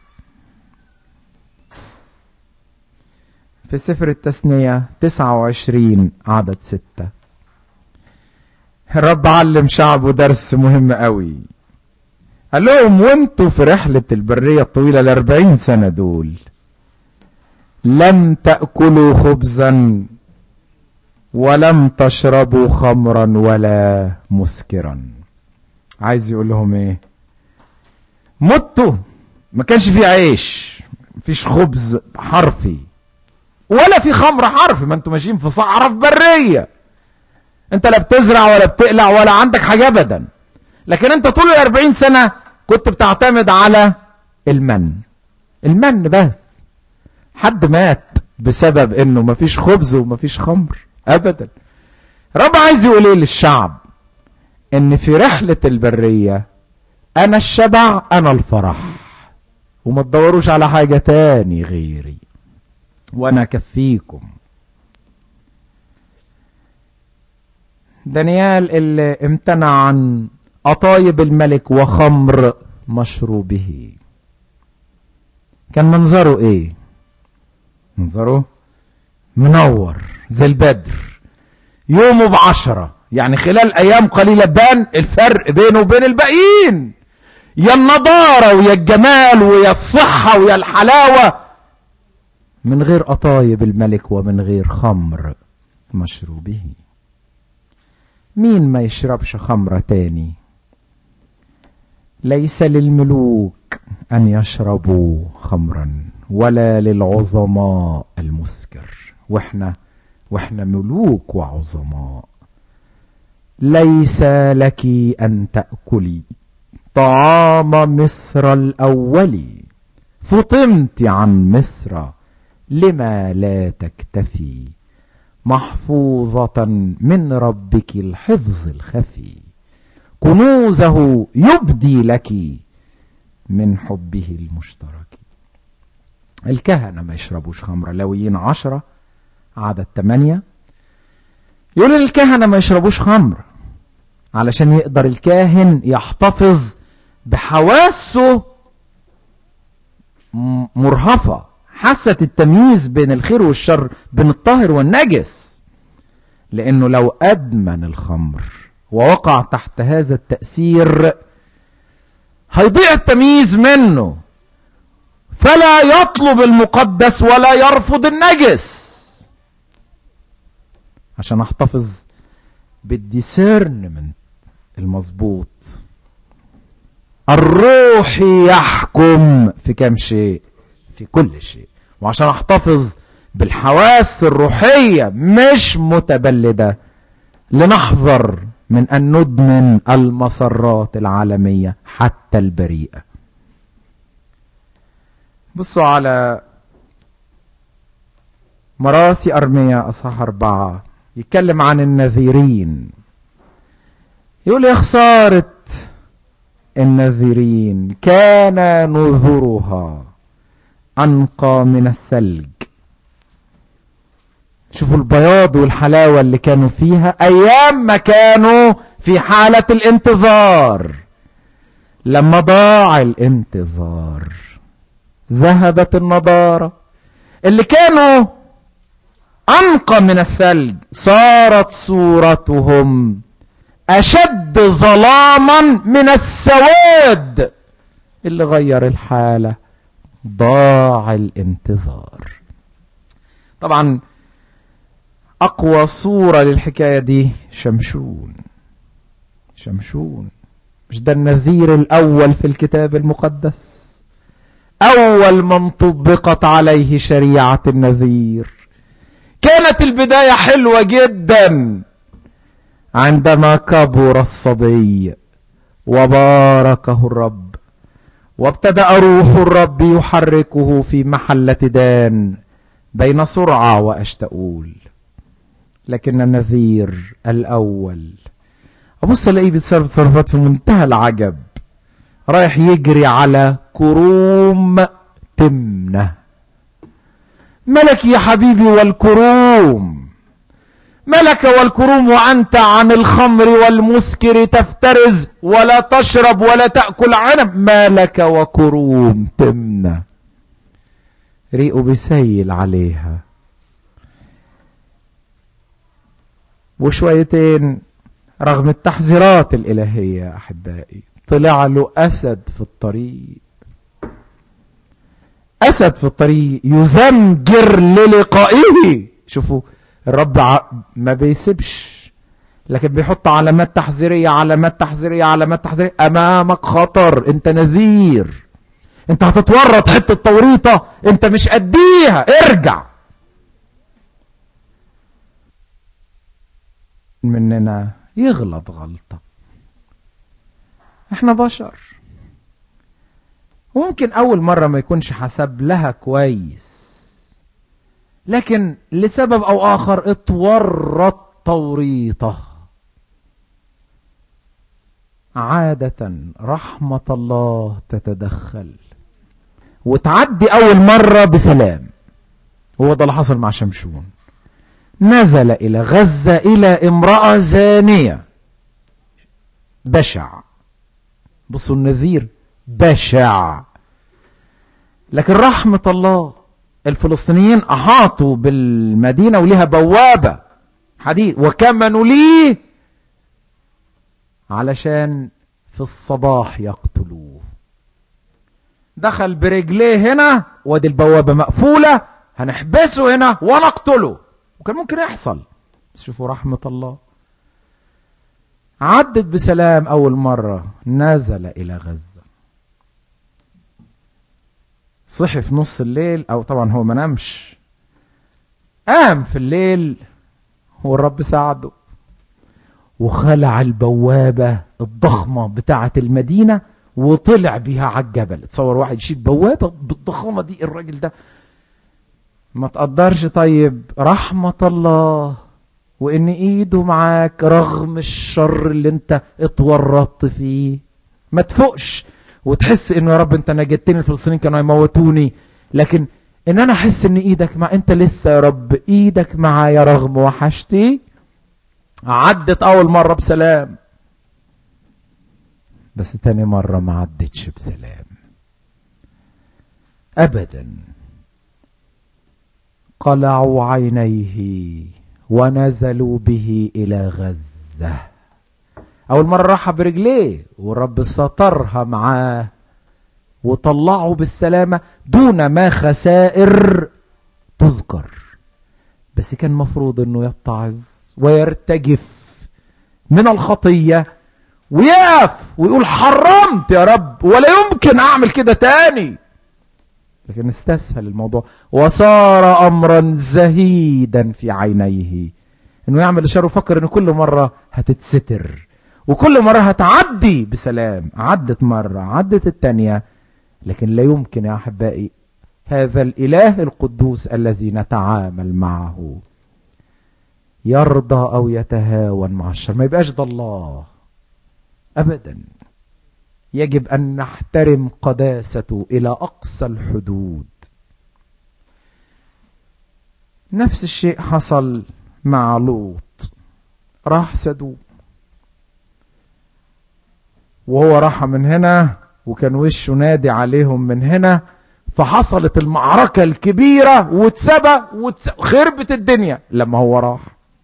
في سفر التثنية 29 عدد 6 الرب علم شعبه درس مهم قوي قال لهم وانتوا في رحلة البرية الطويلة الاربعين سنة دول لم تأكلوا خبزا ولم تشربوا خمرا ولا مسكرا عايز يقول لهم ايه متوا ما كانش في عيش مفيش خبز حرفي ولا في خمر حرفي ما انتوا ماشيين في صحراء في بريه انت لا بتزرع ولا بتقلع ولا عندك حاجه ابدا لكن انت طول الاربعين سنه كنت بتعتمد على المن المن بس حد مات بسبب انه مفيش خبز ومفيش خمر ابدا رب عايز يقول ايه للشعب ان في رحلة البرية انا الشبع انا الفرح وما تدوروش على حاجة تاني غيري وانا كفيكم دانيال اللي امتنع عن قطايب الملك وخمر مشروبه كان منظره ايه منظره منور زي البدر يومه بعشرة يعني خلال ايام قليلة بان الفرق بينه وبين الباقيين يا النضارة ويا الجمال ويا الصحة ويا الحلاوة من غير قطايب الملك ومن غير خمر مشروبه مين ما يشربش خمرة تاني ليس للملوك ان يشربوا خمرا ولا للعظماء المسكر واحنا واحنا ملوك وعظماء ليس لك ان تأكلي طعام مصر الاول فطمت عن مصر لما لا تكتفي محفوظة من ربك الحفظ الخفي كنوزه يبدي لك من حبه المشترك الكهنة ما يشربوش خمرة لويين عشرة عدد تمانية يقول الكهنة ما يشربوش خمر علشان يقدر الكاهن يحتفظ بحواسه مرهفة حاسة التمييز بين الخير والشر بين الطاهر والنجس لانه لو ادمن الخمر ووقع تحت هذا التأثير هيضيع التمييز منه فلا يطلب المقدس ولا يرفض النجس عشان احتفظ بالديسيرنمنت المظبوط الروح يحكم في كم شيء في كل شيء وعشان احتفظ بالحواس الروحية مش متبلدة لنحذر من أن ندمن المسرات العالمية حتى البريئة بصوا على مراسي أرمية أصحاح أربعة يتكلم عن النذيرين يقول يا خسارة النذيرين كان نذرها أنقى من الثلج شوفوا البياض والحلاوة اللي كانوا فيها أيام ما كانوا في حالة الانتظار لما ضاع الانتظار ذهبت النضارة اللي كانوا أنقى من الثلج صارت صورتهم أشد ظلاما من السواد اللي غير الحالة ضاع الانتظار طبعا أقوى صورة للحكاية دي شمشون شمشون مش ده النذير الأول في الكتاب المقدس أول من طبقت عليه شريعة النذير كانت البداية حلوة جدا عندما كبر الصبي وباركه الرب وابتدأ روح الرب يحركه في محلة دان بين سرعة وأشتؤول لكن النذير الأول أبص ألاقيه بيتصرف تصرفات في منتهى العجب رايح يجري على كروم تمنة ملك يا حبيبي والكروم ملك والكروم وأنت عن الخمر والمسكر تفترز ولا تشرب ولا تأكل عنب مالك وكروم تمنة ريقه بيسيل عليها وشويتين رغم التحذيرات الإلهية أحبائي طلع له أسد في الطريق أسد في الطريق يزمجر للقائه شوفوا الرب ما بيسيبش لكن بيحط علامات تحذيرية علامات تحذيرية علامات تحذيرية أمامك خطر أنت نذير أنت هتتورط حتة توريطة أنت مش قديها ارجع مننا يغلط غلطة احنا بشر ممكن اول مرة ما يكونش حسب لها كويس لكن لسبب او اخر اتورط توريطه عادة رحمة الله تتدخل وتعدي اول مرة بسلام هو ده اللي حصل مع شمشون نزل الى غزة الى امرأة زانية بشع بصوا النذير بشع لكن رحمة الله الفلسطينيين احاطوا بالمدينة وليها بوابة حديد وكمنوا ليه علشان في الصباح يقتلوه دخل برجليه هنا وادي البوابة مقفولة هنحبسه هنا ونقتله وكان ممكن يحصل بس شوفوا رحمة الله عدت بسلام أول مرة نزل إلى غزة صحي في نص الليل أو طبعا هو ما نامش قام في الليل والرب ساعده وخلع البوابة الضخمة بتاعة المدينة وطلع بيها على الجبل تصور واحد يشيل بوابة بالضخامة دي الراجل ده ما تقدرش طيب رحمة الله وان ايده معاك رغم الشر اللي انت اتورطت فيه ما تفوقش وتحس انه يا رب انت نجدتني الفلسطينيين كانوا يموتوني لكن ان انا احس ان ايدك مع انت لسه يا رب ايدك معايا رغم وحشتي عدت اول مرة بسلام بس تاني مرة ما عدتش بسلام ابدا قلعوا عينيه ونزلوا به الى غزة اول مرة راحها برجليه والرب سترها معاه وطلعه بالسلامة دون ما خسائر تذكر بس كان مفروض انه يتعظ ويرتجف من الخطية ويقف ويقول حرمت يا رب ولا يمكن اعمل كده تاني لكن استسهل الموضوع وصار امرا زهيدا في عينيه انه يعمل الشر وفكر ان كل مرة هتتستر وكل مرة هتعدي بسلام عدت مرة عدت التانية لكن لا يمكن يا احبائي هذا الاله القدوس الذي نتعامل معه يرضى او يتهاون مع الشر ما يبقاش ده الله ابدا يجب ان نحترم قداسته الى اقصى الحدود نفس الشيء حصل مع لوط راح سدوم وهو راح من هنا وكان وشه نادي عليهم من هنا فحصلت المعركة الكبيرة واتسبى وخربت الدنيا لما هو راح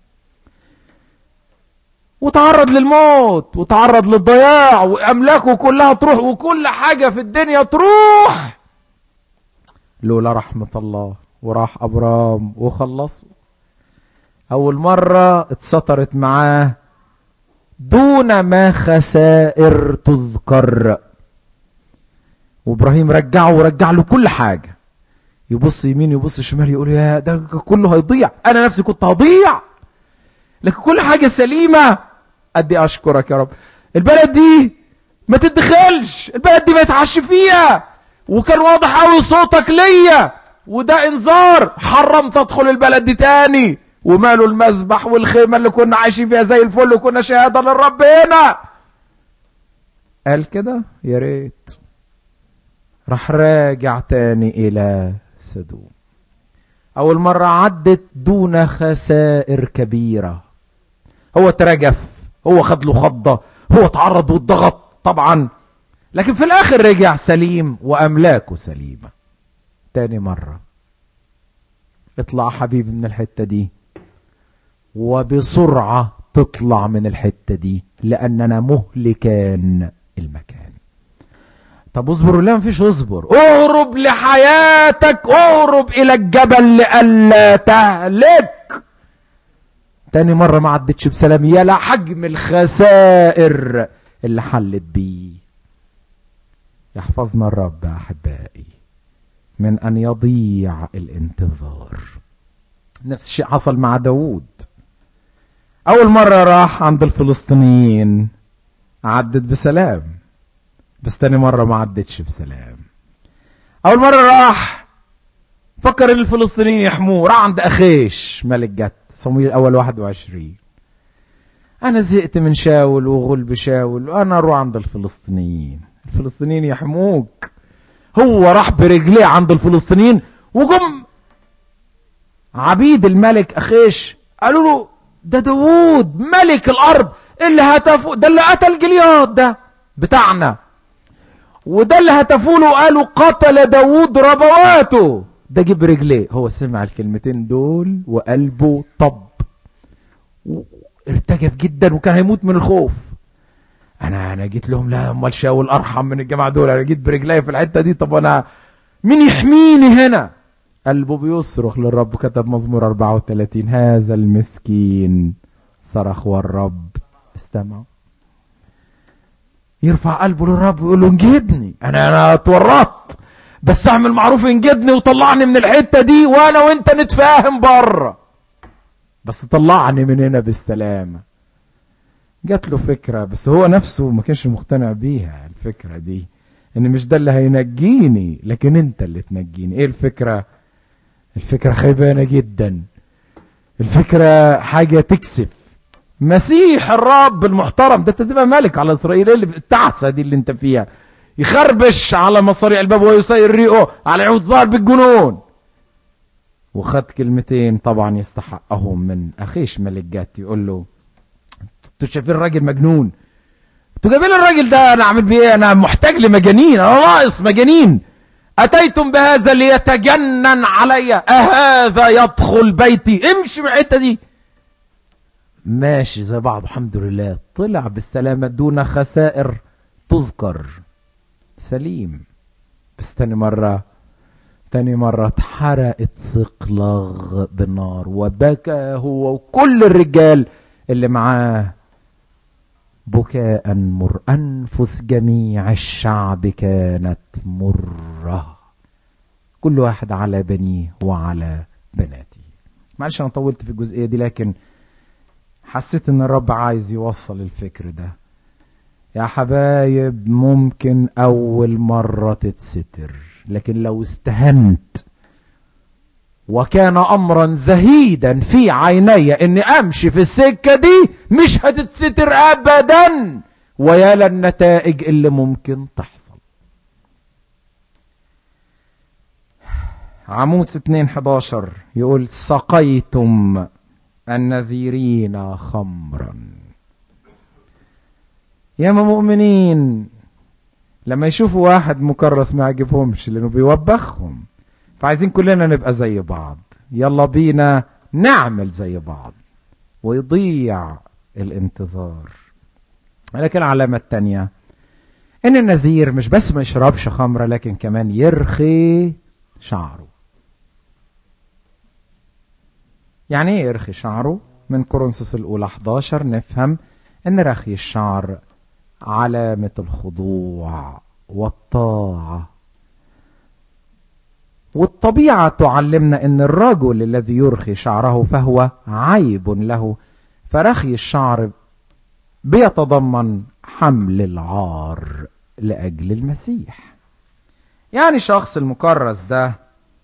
وتعرض للموت وتعرض للضياع واملاكه كلها تروح وكل حاجة في الدنيا تروح لولا رحمة الله وراح ابرام وخلصه اول مرة اتسطرت معاه دون ما خسائر تذكر وابراهيم رجعه ورجع له كل حاجة يبص يمين يبص شمال يقول يا ده كله هيضيع انا نفسي كنت هضيع لكن كل حاجة سليمة ادي اشكرك يا رب البلد دي ما تدخلش البلد دي ما يتعش فيها وكان واضح قوي صوتك ليا وده انذار حرمت ادخل البلد دي تاني وماله المذبح والخيمة اللي كنا عايشين فيها زي الفل وكنا شهادة للرب هنا قال كده يا ريت راح راجع تاني الى سدوم اول مرة عدت دون خسائر كبيرة هو ترجف هو خد له خضة هو تعرض والضغط طبعا لكن في الاخر رجع سليم واملاكه سليمة تاني مرة اطلع حبيبي من الحتة دي وبسرعة تطلع من الحتة دي لأننا مهلكان المكان طب اصبر ولا مفيش اصبر اهرب لحياتك اهرب الى الجبل لألا تهلك تاني مرة ما عدتش بسلام يا حجم الخسائر اللي حلت بيه يحفظنا الرب احبائي من ان يضيع الانتظار نفس الشيء حصل مع داود اول مرة راح عند الفلسطينيين عدت بسلام بس تاني مرة ما عدتش بسلام اول مرة راح فكر ان الفلسطينيين يحموه راح عند اخيش ملك جت صمويل الاول 21 انا زهقت من شاول وغلب شاول وانا اروح عند الفلسطينيين الفلسطينيين يحموك هو راح برجليه عند الفلسطينيين وجم عبيد الملك اخيش قالوا له ده داوود ملك الارض اللي هتفوا ده اللي قتل جلياد ده بتاعنا وده اللي هتفوا له قالوا قتل داوود ربواته ده جيب رجليه هو سمع الكلمتين دول وقلبه طب ارتجف جدا وكان هيموت من الخوف انا انا جيت لهم لا امال شاول ارحم من الجماعه دول انا جيت برجلي في الحته دي طب انا مين يحميني هنا قلبه بيصرخ للرب كتب مزمور 34 هذا المسكين صرخ والرب استمع يرفع قلبه للرب ويقول له انجدني انا انا اتورطت بس اعمل معروف انجدني وطلعني من الحته دي وانا وانت نتفاهم بره بس طلعني من هنا بالسلامه جات له فكره بس هو نفسه ما كانش مقتنع بيها الفكره دي ان مش ده اللي هينجيني لكن انت اللي تنجيني ايه الفكره الفكره خيبانه جدا الفكره حاجه تكسف مسيح الرب المحترم ده تبقى ملك على اسرائيل ايه اللي التعسه دي اللي انت فيها يخربش على مصاريع الباب ويسير ريقه على عود ظهر بالجنون وخد كلمتين طبعا يستحقهم من اخيش ملك جات يقول له انتوا شايفين الراجل مجنون انتوا جايبين الراجل ده انا اعمل بيه انا محتاج لمجانين انا ناقص مجانين اتيتم بهذا ليتجنن علي اهذا يدخل بيتي امشي من الحته دي ماشي زي بعض الحمد لله طلع بالسلامة دون خسائر تذكر سليم بس تاني مرة تاني مرة اتحرقت صقلغ بالنار وبكى هو وكل الرجال اللي معاه بكاء مر أنفس جميع الشعب كانت مرة كل واحد على بنيه وعلى بناته معلش أنا طولت في الجزئية دي لكن حسيت ان الرب عايز يوصل الفكر ده يا حبايب ممكن اول مرة تتستر لكن لو استهنت وكان امرا زهيدا في عيني اني امشي في السكة دي مش هتتستر ابدا ويا للنتائج اللي ممكن تحصل عموس 2 11 يقول سقيتم النذيرين خمرا يا مؤمنين لما يشوفوا واحد مكرس ما يعجبهمش لانه بيوبخهم فعايزين كلنا نبقى زي بعض يلا بينا نعمل زي بعض ويضيع الانتظار لكن العلامة التانية ان النذير مش بس ما يشربش خمرة لكن كمان يرخي شعره يعني ايه يرخي شعره من كورنثوس الاولى 11 نفهم ان رخي الشعر علامة الخضوع والطاعة والطبيعة تعلمنا ان الرجل الذي يرخي شعره فهو عيب له فرخي الشعر بيتضمن حمل العار لأجل المسيح يعني شخص المكرس ده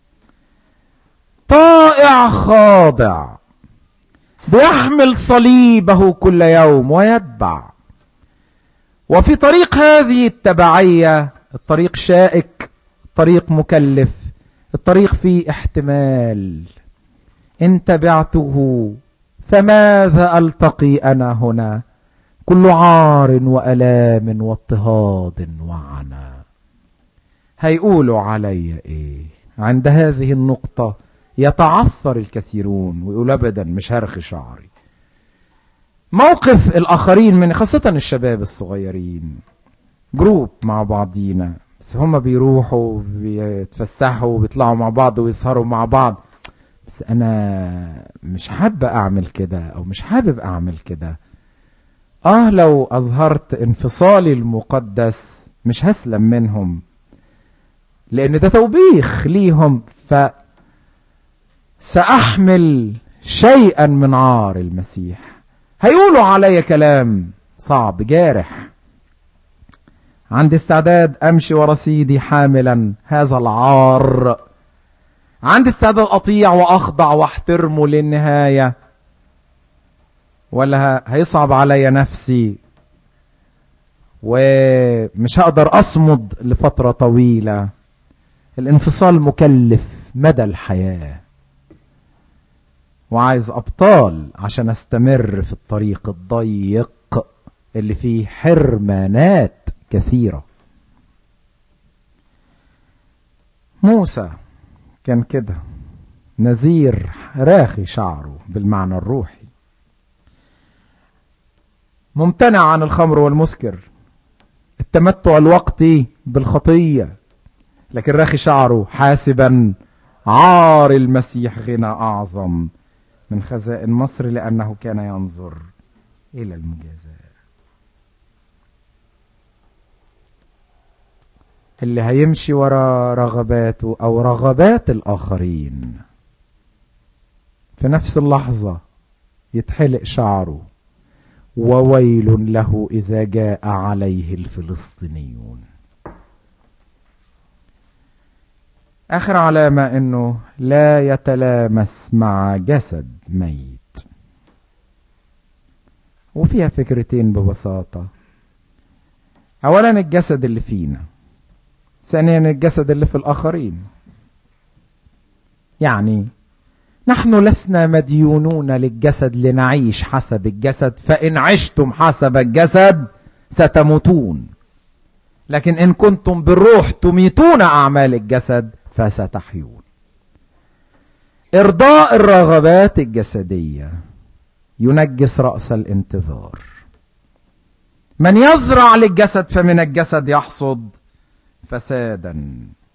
طائع خاضع بيحمل صليبه كل يوم ويتبع وفي طريق هذه التبعية الطريق شائك الطريق مكلف الطريق فيه احتمال ان تبعته فماذا التقي انا هنا كل عار والام واضطهاد وعنا هيقولوا علي ايه عند هذه النقطة يتعثر الكثيرون ويقول ابدا مش هرخي شعري موقف الاخرين من خاصة الشباب الصغيرين جروب مع بعضينا بس هم بيروحوا بيتفسحوا بيطلعوا مع بعض ويسهروا مع بعض بس انا مش حابة اعمل كده او مش حابب اعمل كده اه لو اظهرت انفصالي المقدس مش هسلم منهم لان ده توبيخ ليهم ف ساحمل شيئا من عار المسيح هيقولوا علي كلام صعب جارح عندي استعداد امشي ورا سيدي حاملا هذا العار عندي استعداد اطيع واخضع واحترمه للنهايه ولا هيصعب علي نفسي ومش هقدر اصمد لفتره طويله الانفصال مكلف مدى الحياه وعايز ابطال عشان استمر في الطريق الضيق اللي فيه حرمانات كثيرة موسى كان كده نذير راخي شعره بالمعنى الروحي ممتنع عن الخمر والمسكر التمتع الوقتي بالخطية لكن راخي شعره حاسبا عار المسيح غنى أعظم من خزائن مصر لأنه كان ينظر إلى المجازاة اللي هيمشي ورا رغباته أو رغبات الآخرين في نفس اللحظة يتحلق شعره وويل له إذا جاء عليه الفلسطينيون آخر علامة أنه لا يتلامس مع جسد ميت وفيها فكرتين ببساطة أولا الجسد اللي فينا ثانيا الجسد اللي في الآخرين يعني نحن لسنا مديونون للجسد لنعيش حسب الجسد فإن عشتم حسب الجسد ستموتون لكن إن كنتم بالروح تميتون أعمال الجسد فستحيون ارضاء الرغبات الجسديه ينجس رأس الانتظار من يزرع للجسد فمن الجسد يحصد فسادا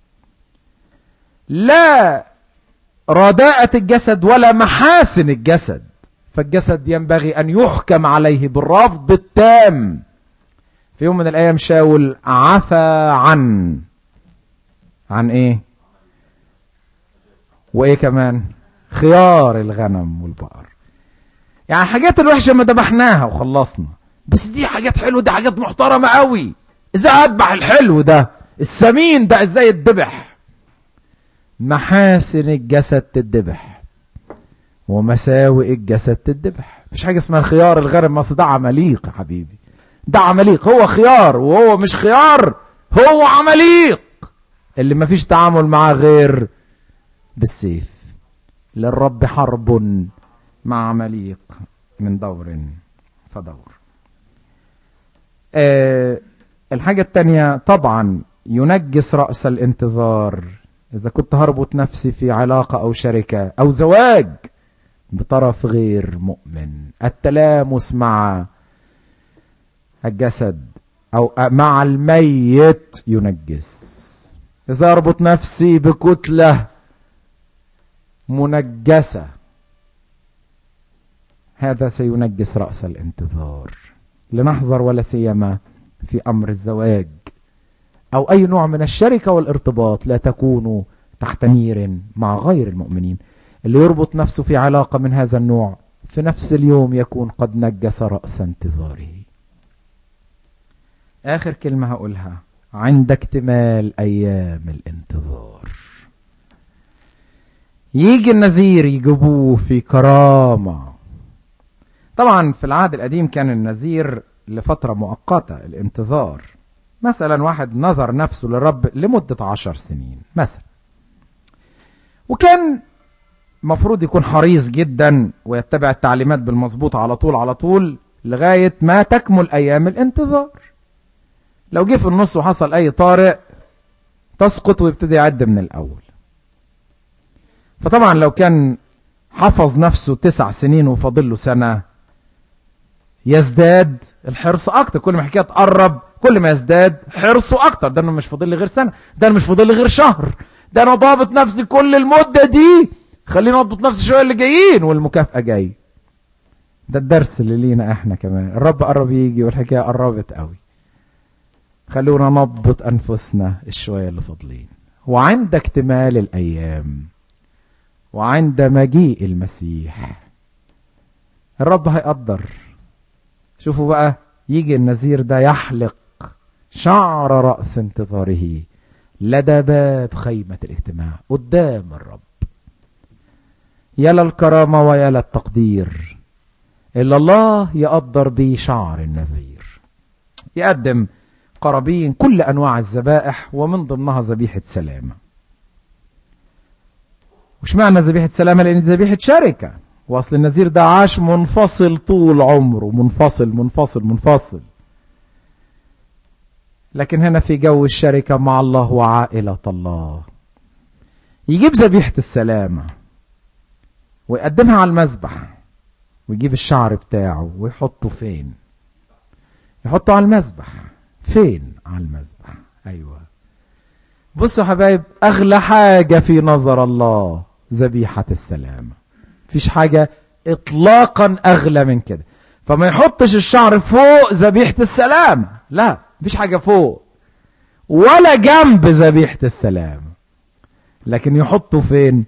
لا رداءة الجسد ولا محاسن الجسد فالجسد ينبغي أن يحكم عليه بالرفض التام في يوم من الأيام شاول عفى عن عن إيه وإيه كمان خيار الغنم والبقر يعني الحاجات الوحشة ما ذبحناها وخلصنا بس دي حاجات حلوة دي حاجات محترمة قوي ازاي اذبح الحلو ده السمين ده ازاي يتذبح محاسن الجسد تتذبح ومساوئ الجسد تتذبح مفيش حاجة اسمها خيار الغنم ما ده عمليق يا حبيبي ده عمليق هو خيار وهو مش خيار هو عمليق اللي مفيش تعامل معاه غير بالسيف للرب حرب مع عمليق من دور فدور أه الحاجة التانية طبعا ينجس رأس الانتظار إذا كنت هربط نفسي في علاقة أو شركة أو زواج بطرف غير مؤمن التلامس مع الجسد أو مع الميت ينجس إذا أربط نفسي بكتلة منجسة هذا سينجس رأس الانتظار لنحذر ولا سيما في أمر الزواج أو أي نوع من الشركة والارتباط لا تكونوا تحت نير مع غير المؤمنين اللي يربط نفسه في علاقة من هذا النوع في نفس اليوم يكون قد نجس رأس انتظاره آخر كلمة هقولها عند اكتمال أيام الانتظار يجي النذير يجيبوه في كرامة طبعا في العهد القديم كان النذير لفترة مؤقتة الانتظار مثلا واحد نظر نفسه للرب لمدة عشر سنين مثلا وكان مفروض يكون حريص جدا ويتبع التعليمات بالمظبوط على طول على طول لغاية ما تكمل أيام الانتظار لو جه في النص وحصل أي طارئ تسقط ويبتدي يعد من الأول فطبعا لو كان حفظ نفسه تسع سنين وفاضل له سنة يزداد الحرص أكتر كل ما الحكاية تقرب كل ما يزداد حرصه أكتر ده أنا مش فاضل لي غير سنة ده أنا مش فاضل لي غير شهر ده أنا ضابط نفسي كل المدة دي خليني أضبط نفسي شوية اللي جايين والمكافأة جاي ده الدرس اللي لينا احنا كمان الرب قرب يجي والحكاية قربت قوي خلونا نضبط أنفسنا الشوية اللي فاضلين وعند اكتمال الأيام وعند مجيء المسيح الرب هيقدر شوفوا بقى يجي النذير ده يحلق شعر رأس انتظاره لدى باب خيمة الاجتماع قدام الرب يا للكرامة ويا للتقدير إلا الله يقدر بيه شعر النذير يقدم قرابين كل أنواع الذبائح ومن ضمنها ذبيحة سلامة وش معنى ذبيحة سلامة لأن ذبيحة شركة واصل النذير ده عاش منفصل طول عمره منفصل منفصل منفصل لكن هنا في جو الشركة مع الله وعائلة الله يجيب ذبيحة السلامة ويقدمها على المذبح ويجيب الشعر بتاعه ويحطه فين يحطه على المذبح فين على المذبح ايوه بصوا يا حبايب اغلى حاجة في نظر الله ذبيحة السلامة مفيش حاجة اطلاقا اغلى من كده فما يحطش الشعر فوق ذبيحة السلامة لا مفيش حاجة فوق ولا جنب ذبيحة السلامة لكن يحطه فين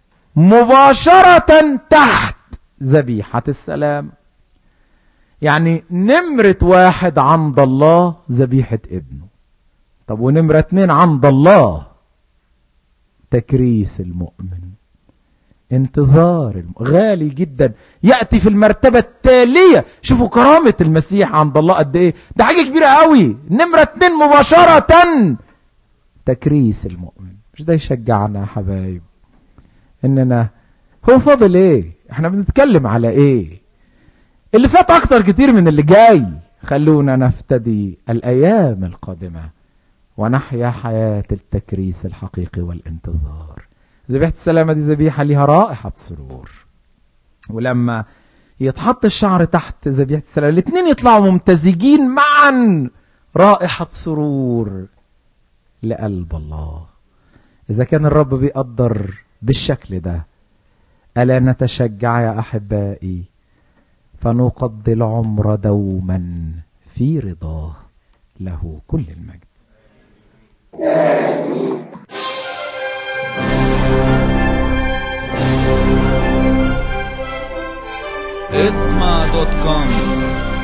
مباشرة تحت ذبيحة السلام يعني نمرة واحد عند الله ذبيحة ابنه طب ونمرة اتنين عند الله تكريس المؤمن انتظار الم... غالي جدا يأتي في المرتبة التالية شوفوا كرامة المسيح عند الله قد ايه ده حاجة كبيرة قوي نمرة اتنين مباشرة تكريس المؤمن مش ده يشجعنا يا حبايب اننا هو فاضل ايه احنا بنتكلم على ايه اللي فات اكتر كتير من اللي جاي خلونا نفتدي الايام القادمة ونحيا حياة التكريس الحقيقي والانتظار ذبيحة السلامة دي ذبيحة ليها رائحة سرور ولما يتحط الشعر تحت ذبيحة السلام الاثنين يطلعوا ممتزجين معا رائحة سرور لقلب الله إذا كان الرب بيقدر بالشكل ده ألا نتشجع يا أحبائي فنقضي العمر دوما في رضاه له كل المجد اسمع دوت كوم